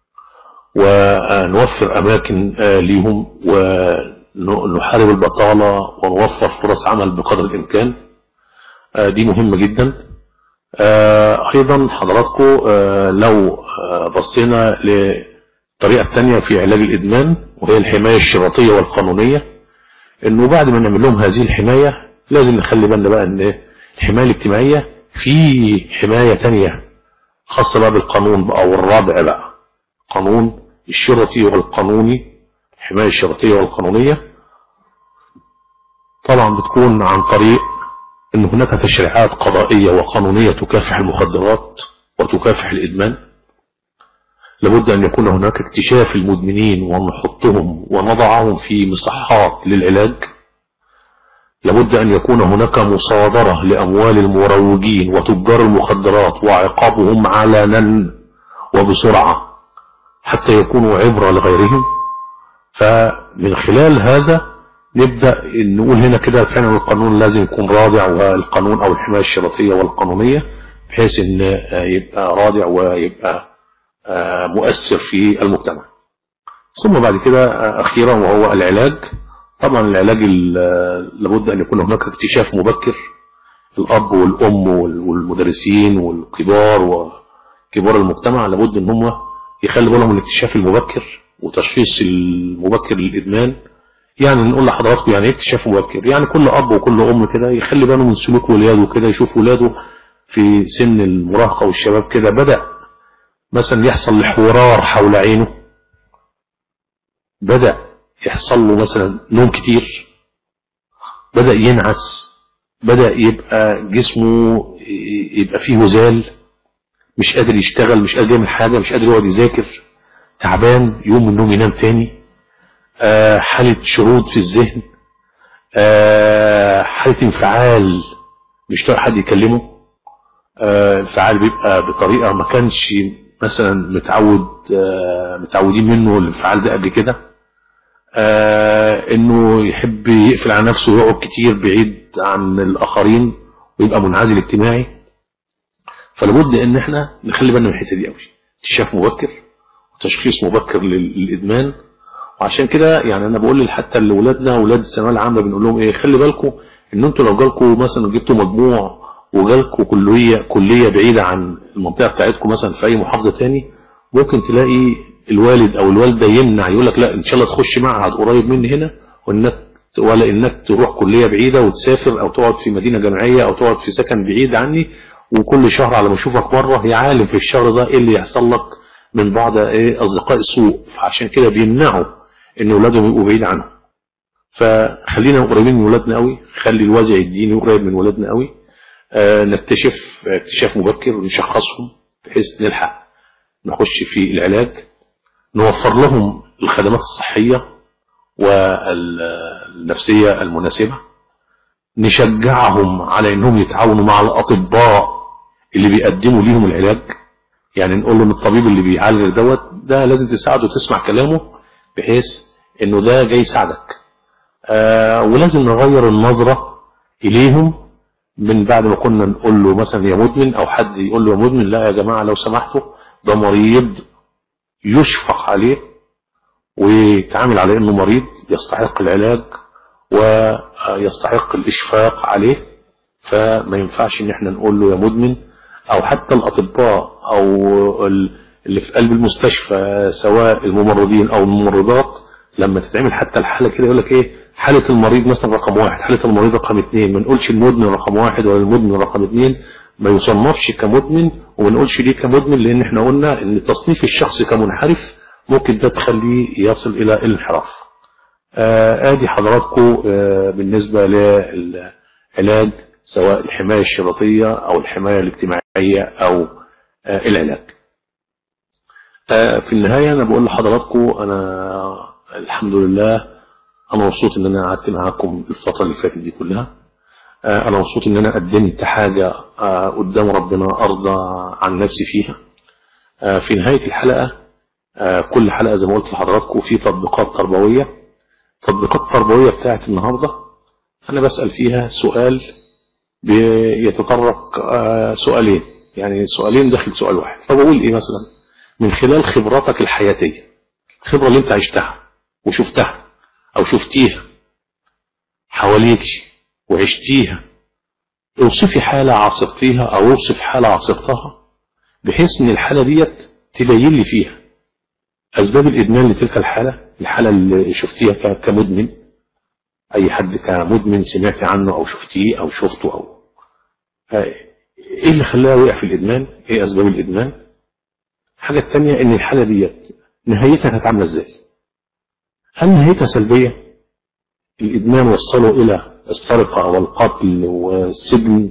ونوفر اماكن آه، ليهم ونحارب البطاله ونوفر فرص عمل بقدر الامكان. آه، دي مهمه جدا. آه، ايضا حضراتكم آه، لو آه، بصينا للطريقه الثانيه في علاج الادمان وهي الحمايه الشرطيه والقانونيه انه بعد ما نعمل لهم هذه الحمايه لازم نخلي بالنا بقى ان الحمايه الاجتماعيه في حمايه ثانيه خاصه بقى بالقانون بقى او الرابع بقى قانون الشرطي والقانوني الحمايه الشرطيه والقانونيه طبعا بتكون عن طريق ان هناك تشريعات قضائيه وقانونيه تكافح المخدرات وتكافح الادمان لابد ان يكون هناك اكتشاف المدمنين ونحطهم ونضعهم في مصحات للعلاج لابد ان يكون هناك مصادره لاموال المروجين وتجار المخدرات وعقابهم علنا وبسرعه حتى يكونوا عبره لغيرهم فمن خلال هذا نبدا نقول هنا كده فعلا القانون لازم يكون رادع والقانون او الحمايه الشرطيه والقانونيه بحيث ان يبقى رادع ويبقى آه، مؤثر في المجتمع ثم بعد كده آه، اخيرا وهو العلاج طبعا العلاج ال- آه، لابد ان يكون هناك اكتشاف مبكر الاب والام وال- والمدرسين والكبار وكبار المجتمع لابد ان هم يخلوا بالهم من الاكتشاف المبكر وتشخيص المبكر للادمان يعني نقول لحضراتكم يعني ايه اكتشاف مبكر يعني كل اب وكل ام كده يخلي باله من سلوك ولاده كده يشوف ولاده في سن المراهقه والشباب كده بدا مثلا يحصل احورار حول عينه بدأ يحصل له مثلا نوم كتير بدأ ينعس بدأ يبقى جسمه ي- يبقى فيه وزال مش قادر يشتغل مش قادر يعمل حاجة مش قادر يقعد يذاكر تعبان يوم من النوم ينام تاني آه حالة شرود في الذهن آه حالة انفعال مش طايق حد يكلمه آه، انفعال بيبقى بطريقه ما كانش مثلا متعود آه، متعودين منه الانفعال ده قبل كده آه، انه يحب يقفل على نفسه ويقعد كتير بعيد عن الاخرين ويبقى منعزل اجتماعي فلابد ان احنا نخلي بالنا من الحته دي قوي اكتشاف مبكر وتشخيص مبكر لل- للادمان وعشان كده يعني انا بقول حتى لاولادنا اولاد الثانويه العامه بنقول لهم ايه خلي بالكم ان انتوا لو جالكم مثلا جبتوا مجموع وجالكم كليه كليه بعيده عن المنطقه بتاعتكم مثلا في اي محافظه تاني ممكن تلاقي الوالد او الوالده يمنع يقول لك لا ان شاء الله تخش معهد قريب مني هنا وانك ولا انك تروح كليه بعيده وتسافر او تقعد في مدينه جامعيه او تقعد في سكن بعيد عني وكل شهر على ما اشوفك مره يا عالم في الشهر ده ايه اللي يحصل لك من بعض ايه اصدقاء السوء فعشان كده بيمنعوا ان اولادهم يبقوا بعيد عنهم فخلينا قريبين من ولادنا قوي خلي الوازع الديني قريب من ولادنا قوي آه نكتشف اكتشاف مبكر ونشخصهم بحيث نلحق نخش في العلاج نوفر لهم الخدمات الصحية والنفسية المناسبة نشجعهم على انهم يتعاونوا مع الاطباء اللي بيقدموا ليهم العلاج يعني نقول له ان الطبيب اللي بيعالج دوت ده لازم تساعده وتسمع كلامه بحيث انه ده جاي يساعدك آه ولازم نغير النظرة اليهم من بعد ما كنا نقول له مثلا يا مدمن او حد يقول له يا مدمن لا يا جماعة لو سمحتوا ده مريض يشفق عليه ويتعامل على انه مريض يستحق العلاج ويستحق الاشفاق عليه فما ينفعش ان احنا نقول له يا مدمن او حتى الاطباء او ال- اللي في قلب المستشفى سواء الممرضين او الممرضات لما تتعمل حتى الحاله كده يقول لك ايه حاله المريض مثلا رقم واحد حاله المريض رقم اثنين ما نقولش المدمن رقم واحد ولا المدمن رقم اثنين ما يصنفش كمدمن وما نقولش ليه كمدمن لان احنا قلنا ان تصنيف الشخص كمنحرف ممكن ده تخليه يصل الى الانحراف آه، ادي حضراتكم آه، بالنسبه للعلاج سواء الحمايه الشرطيه او الحمايه الاجتماعيه او آه، العلاج. آه، في النهايه انا بقول لحضراتكم انا الحمد لله انا مبسوط ان انا قعدت معاكم الفتره اللي فاتت دي كلها. آه، انا مبسوط ان انا قدمت حاجة آه، قدام ربنا ارضى عن نفسي فيها آه، في نهاية الحلقة آه، كل حلقة زي ما قلت لحضراتكم في تطبيقات تربوية التطبيقات التربوية بتاعت النهاردة انا بسأل فيها سؤال بيتطرق آه، سؤالين يعني سؤالين داخل سؤال واحد فبقول ايه مثلا من خلال خبراتك الحياتية الخبرة اللي انت عشتها وشفتها او شفتيها حواليك وعشتيها اوصفي حالة عاصرتيها او اوصف حالة عاصرتها بحيث ان الحالة ديت تبين لي فيها اسباب الادمان لتلك الحالة الحالة اللي شفتيها ك- كمدمن اي حد كمدمن سمعت عنه او شفتيه او شفته او آه، ايه اللي خلاه وقع في الادمان ايه اسباب الادمان الحاجة التانية ان الحالة ديت نهايتها كانت عاملة ازاي هل نهايتها سلبية الادمان وصله الى السرقة والقتل والسجن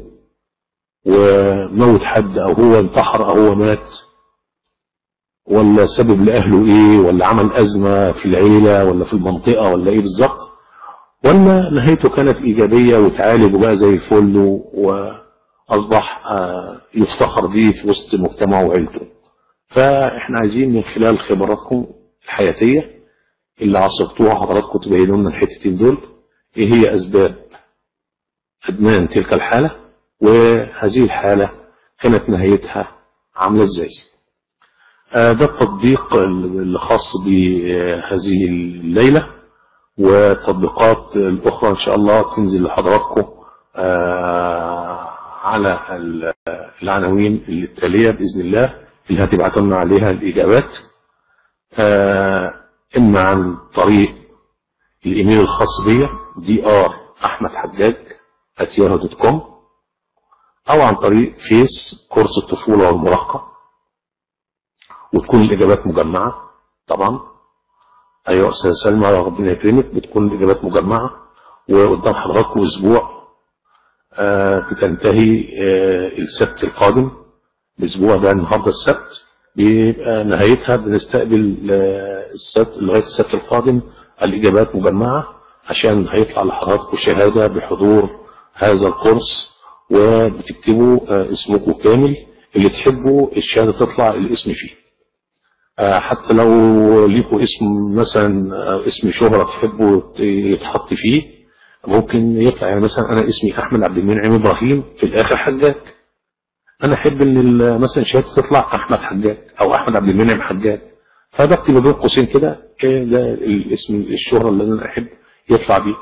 وموت حد او هو انتحر او هو مات ولا سبب لاهله ايه ولا عمل ازمة في العيلة ولا في المنطقة ولا ايه بالظبط ولا نهايته كانت ايجابية وتعالج وبقى زي الفل واصبح آه، يفتخر بيه في وسط مجتمعه وعيلته فاحنا عايزين من خلال خبراتكم الحياتية اللي عصرتوها حضراتكم تبينوا لنا الحتتين دول ايه هي اسباب ادمان تلك الحالة وهذه الحالة كانت نهايتها عاملة ازاي آه، ده التطبيق اللي خاص بهذه الليلة والتطبيقات الأخرى إن شاء الله تنزل لحضراتكم آه، على ال- العناوين التالية بإذن الله اللي هتبعتوا لنا عليها الإجابات آه، إما عن طريق الإيميل الخاص بيا دي ار أحمد حجاج دوت كوم أو عن طريق فيس كورس الطفولة والمراهقة وتكون الإجابات مجمعة طبعا أيوة أستاذ سلمى ربنا يكرمك بتكون الإجابات مجمعة وقدام حضراتكم أسبوع آه، بتنتهي آه، السبت القادم الأسبوع ده النهاردة السبت بيبقى نهايتها بنستقبل آه، السبت لغاية السبت القادم الإجابات مجمعة عشان هيطلع لحضراتكم شهادة بحضور هذا الكورس وبتكتبوا آه، اسمكم كامل اللي تحبوا الشهادة تطلع الاسم فيه آه، حتى لو ليكوا اسم مثلا آه، اسم شهرة تحبوا ت- يتحط فيه ممكن يطلع يعني مثلا انا اسمي احمد عبد المنعم ابراهيم في الاخر حجاج انا احب ان ال- مثلا شهادتي تطلع احمد حجاج او احمد عبد المنعم حجاج فبكتب بين قوسين كده إيه ده الاسم الشهرة اللي انا احب يطلع بيه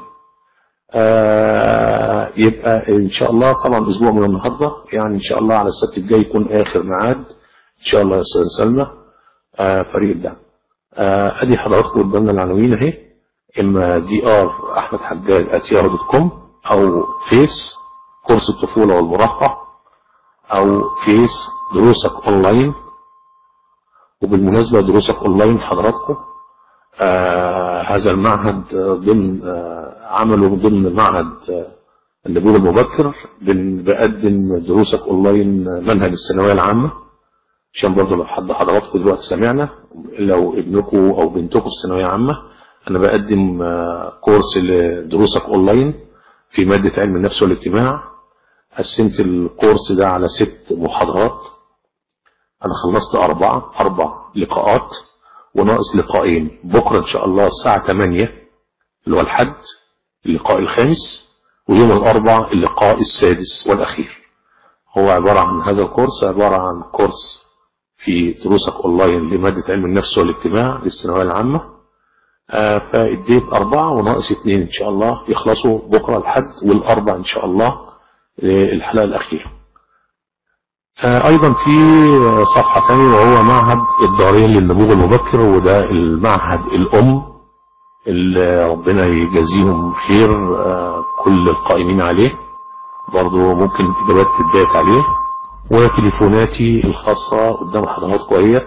آه يبقى ان شاء الله طبعا اسبوع من النهارده يعني ان شاء الله على السبت الجاي يكون اخر ميعاد ان شاء الله يا استاذ سلمى آه فريق الدعم آه ادي حضراتكم قدامنا العناوين اهي اما دي ار احمد حجاج اتيار دوت كوم او فيس كورس الطفوله والمراهقه او فيس دروسك اونلاين وبالمناسبه دروسك اونلاين حضراتكم آه هذا المعهد آه، ضمن آه عمله ضمن معهد آه النبوغ المبكر بن- بقدم دروسك اونلاين آه، منهج الثانويه العامه عشان برضه لو حد حضراتكم دلوقتي سمعنا لو ابنكم او بنتكم في ثانويه عامه انا بقدم آه، كورس لدروسك اونلاين في ماده علم النفس والاجتماع قسمت الكورس ده على ست محاضرات انا خلصت اربعه اربع لقاءات وناقص لقاءين بكره ان شاء الله الساعه 8 اللي هو الحد اللقاء الخامس ويوم الاربعاء اللقاء السادس والاخير هو عباره عن هذا الكورس عباره عن كورس في دروسك اونلاين لماده علم النفس والاجتماع للثانويه العامه آه فاديت اربعه وناقص اثنين ان شاء الله يخلصوا بكره الحد والاربع ان شاء الله للحلقه الاخيره آه، ايضا في صفحة ثانية وهو معهد الدارين للنبوغ المبكر وده المعهد الام اللي ربنا يجازيهم خير آه، كل القائمين عليه برضو ممكن اجابات تتبعت عليه وتليفوناتي الخاصة قدام حضراتكم اهيت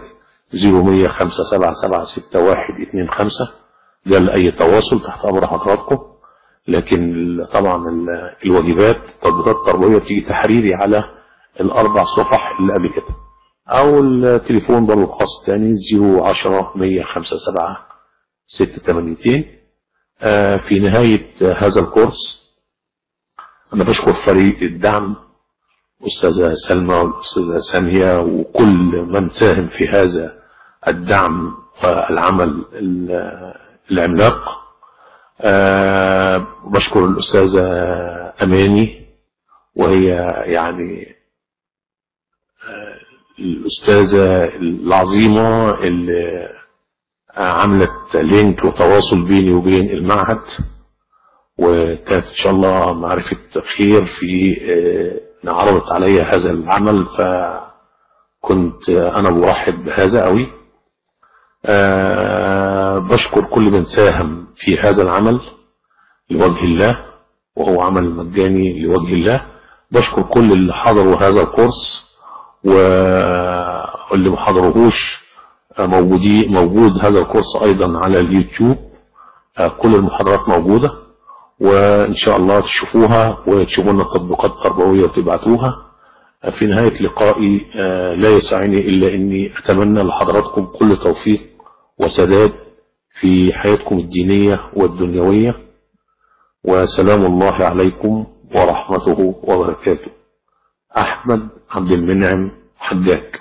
0157762125 ده لأي تواصل تحت أمر حضراتكم لكن ال- طبعا ال- الواجبات التطبيقات التربوية بتيجي تحريري على الأربع صفح اللي قبل كده أو التليفون برضه الخاص الثاني 010 157 682 آه، في نهاية آه، هذا الكورس أنا بشكر فريق الدعم الأستاذة سلمى والأستاذة سامية وكل من ساهم في هذا الدعم والعمل ال- العملاق آه، بشكر الأستاذة أماني وهي يعني آه، الأستاذة العظيمة اللي عملت لينك وتواصل بيني وبين المعهد وكانت إن شاء الله معرفة خير في آه، إن عرضت علي هذا العمل فكنت آه، أنا برحب بهذا قوي آه، بشكر كل من ساهم في هذا العمل لوجه الله وهو عمل مجاني لوجه الله بشكر كل اللي حضروا هذا الكورس واللي ما حضروهوش آه، موجودي موجود هذا الكورس أيضا على اليوتيوب آه، كل المحاضرات موجودة وإن شاء الله تشوفوها وتشوفوا لنا التطبيقات التربوية وتبعتوها آه، في نهاية لقائي آه، لا يسعني إلا إني أتمنى لحضراتكم كل توفيق وسداد في حياتكم الدينية والدنيوية وسلام الله عليكم ورحمته وبركاته أحمد عبد المنعم حجاج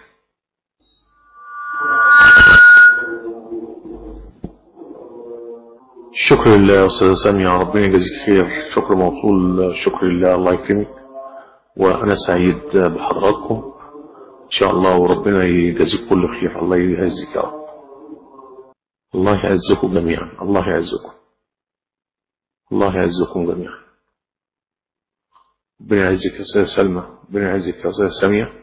شكر لله يا أستاذ سامي ربنا يجزيك خير شكر موصول شكر لله الله يكرمك وأنا سعيد بحضراتكم إن شاء الله وربنا يجازيك كل خير الله يعزك يا رب الله يعزكم جميعا الله يعزكم الله يعزكم جميعا ربنا يعزك يا أستاذ سلمى ربنا يعزك يا أستاذ سامية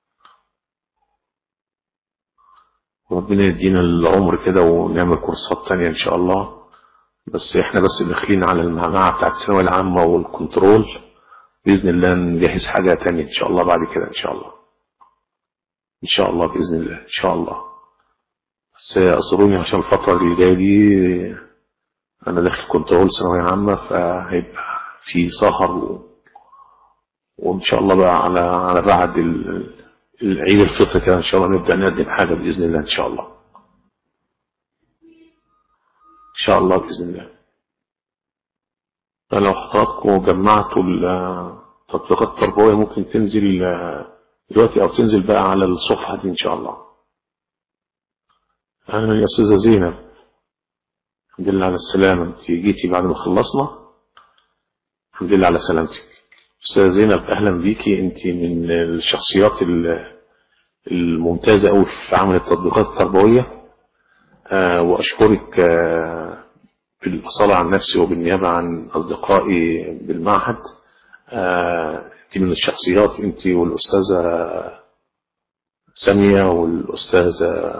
وربنا يدينا العمر كده ونعمل كورسات تانية إن شاء الله بس احنا بس داخلين على المعمعة بتاعت الثانوية العامة والكنترول بإذن الله نجهز حاجة تانية إن شاء الله بعد كده إن شاء الله إن شاء الله بإذن الله إن شاء الله بس اعذروني عشان الفترة اللي جاية دي أنا داخل كنترول ثانوية عامة فهيبقى في سهر و... وإن شاء الله بقى على على بعد ال... العيد الفطر كده إن شاء الله نبدأ نقدم حاجة بإذن الله إن شاء الله إن شاء الله بإذن الله فلو حضراتكم جمعتوا التطبيقات التربوية ممكن تنزل دلوقتي أو تنزل بقى على الصفحة دي إن شاء الله أهلا يا أستاذة زينب الحمد لله على السلامة أنت جيتي بعد ما خلصنا الحمد لله على سلامتك أستاذة زينب أهلا بيكي أنت من الشخصيات ال- الممتازة أوي في عمل التطبيقات التربوية آه، وأشكرك آه، بالأصالة عن نفسي وبالنيابة عن أصدقائي بالمعهد آه، أنت من الشخصيات أنت والأستاذة سامية والأستاذة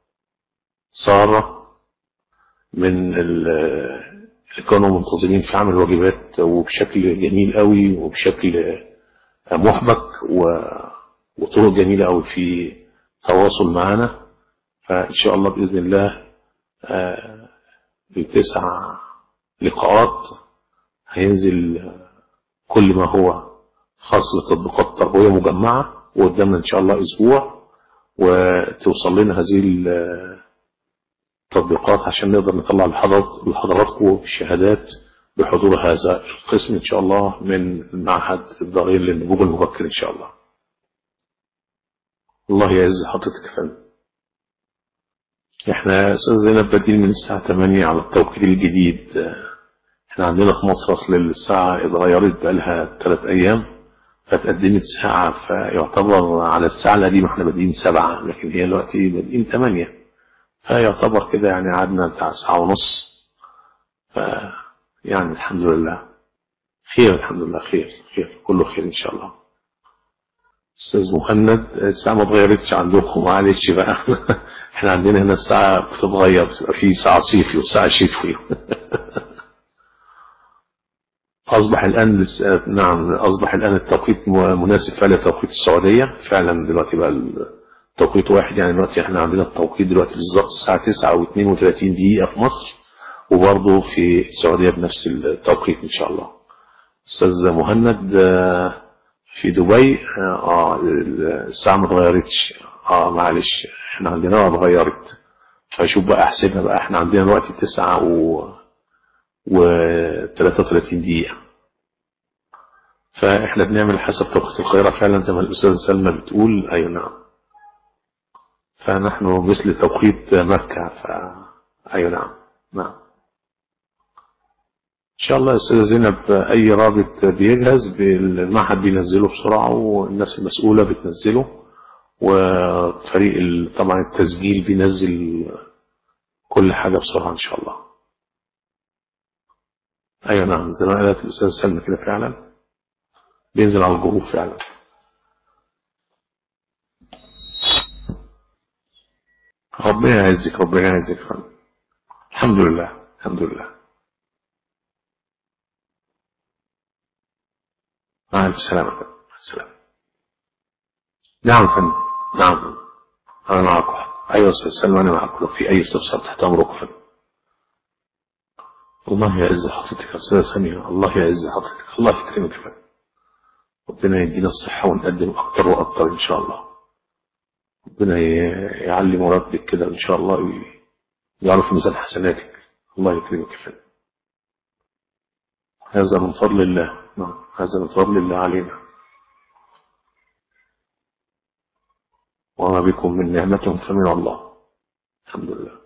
سارة من ال- اللي كانوا منتظمين في عمل الواجبات وبشكل جميل قوي وبشكل آه، محبك و- وطرق جميلة قوي في تواصل معنا فإن شاء الله بإذن الله آه، بتسع لقاءات هينزل آه، كل ما هو خاص بالتطبيقات التربوية مجمعة وقدامنا إن شاء الله أسبوع وتوصل لنا هذه ال- التطبيقات عشان نقدر نطلع لحضرات- لحضراتكم الشهادات بحضور هذا القسم إن شاء الله من المعهد الدارين للنبوغ المبكر إن شاء الله الله يعز حضرتك يا فندم احنا يا استاذ زينب بادئين من الساعة 8 على التوقيت الجديد اه، احنا عندنا في مصر اصل الساعة اتغيرت بقالها ثلاث ايام فتقدمت ساعة فيعتبر على الساعة القديمة احنا بادئين سبعة لكن هي دلوقتي بادئين ثمانية فيعتبر كده يعني قعدنا بتاع ساعة ونص ف يعني الحمد لله خير الحمد لله خير خير كله خير ان شاء الله استاذ مهند الساعة ما اتغيرتش عندكم معلش بقى احنا عندنا هنا الساعة بتتغير بتبقى في ساعة صيفي وساعة شتوي أصبح الآن لس- نعم أصبح الآن التوقيت م- مناسب فعلا لتوقيت السعودية فعلا دلوقتي بقى التوقيت واحد يعني دلوقتي احنا عندنا التوقيت دلوقتي بالظبط الساعة 9 و32 دقيقة في مصر وبرضه في السعودية بنفس التوقيت إن شاء الله أستاذ مهند آه، في دبي اه آه، الساعة ما اتغيرتش اه معلش احنا عندنا اتغيرت فشوف بقى احسبها بقى احنا عندنا دلوقتي تسعة و و 33 دقيقة فاحنا بنعمل حسب توقيت القاهرة فعلا زي ما الأستاذة سلمى بتقول أيوة نعم فنحن مثل توقيت مكة ف... أيوة نعم نعم إن شاء الله يا أستاذة زينب أي رابط بيجهز المعهد بينزله بسرعة والناس المسؤولة بتنزله وفريق ال- طبعا التسجيل بينزل كل حاجة بسرعة إن شاء الله أيوة نعم زي ما قالت الأستاذة سلمى كده فعلا بينزل على الجروب فعلا ربنا يعزك ربنا يعزك فعلا الحمد لله الحمد لله مع ألف سلامة مع السلامة نعم فندم نعم أنا معكم أيوة يا أستاذ سلمى أنا معكم لو في أي استفسار تحت أمركم فندم الله يعز حضرتك يا أستاذة سامية الله يعز حضرتك الله يكرمك يا فندم ربنا يدينا الصحة ونقدم أكتر وأكتر إن شاء الله ربنا ي- يعلي مراتبك كده إن شاء الله ويجعله في ميزان حسناتك الله يكرمك يا فندم هذا من فضل الله نعم هذا من فضل الله علينا وما بكم من نعمة فمن الله الحمد لله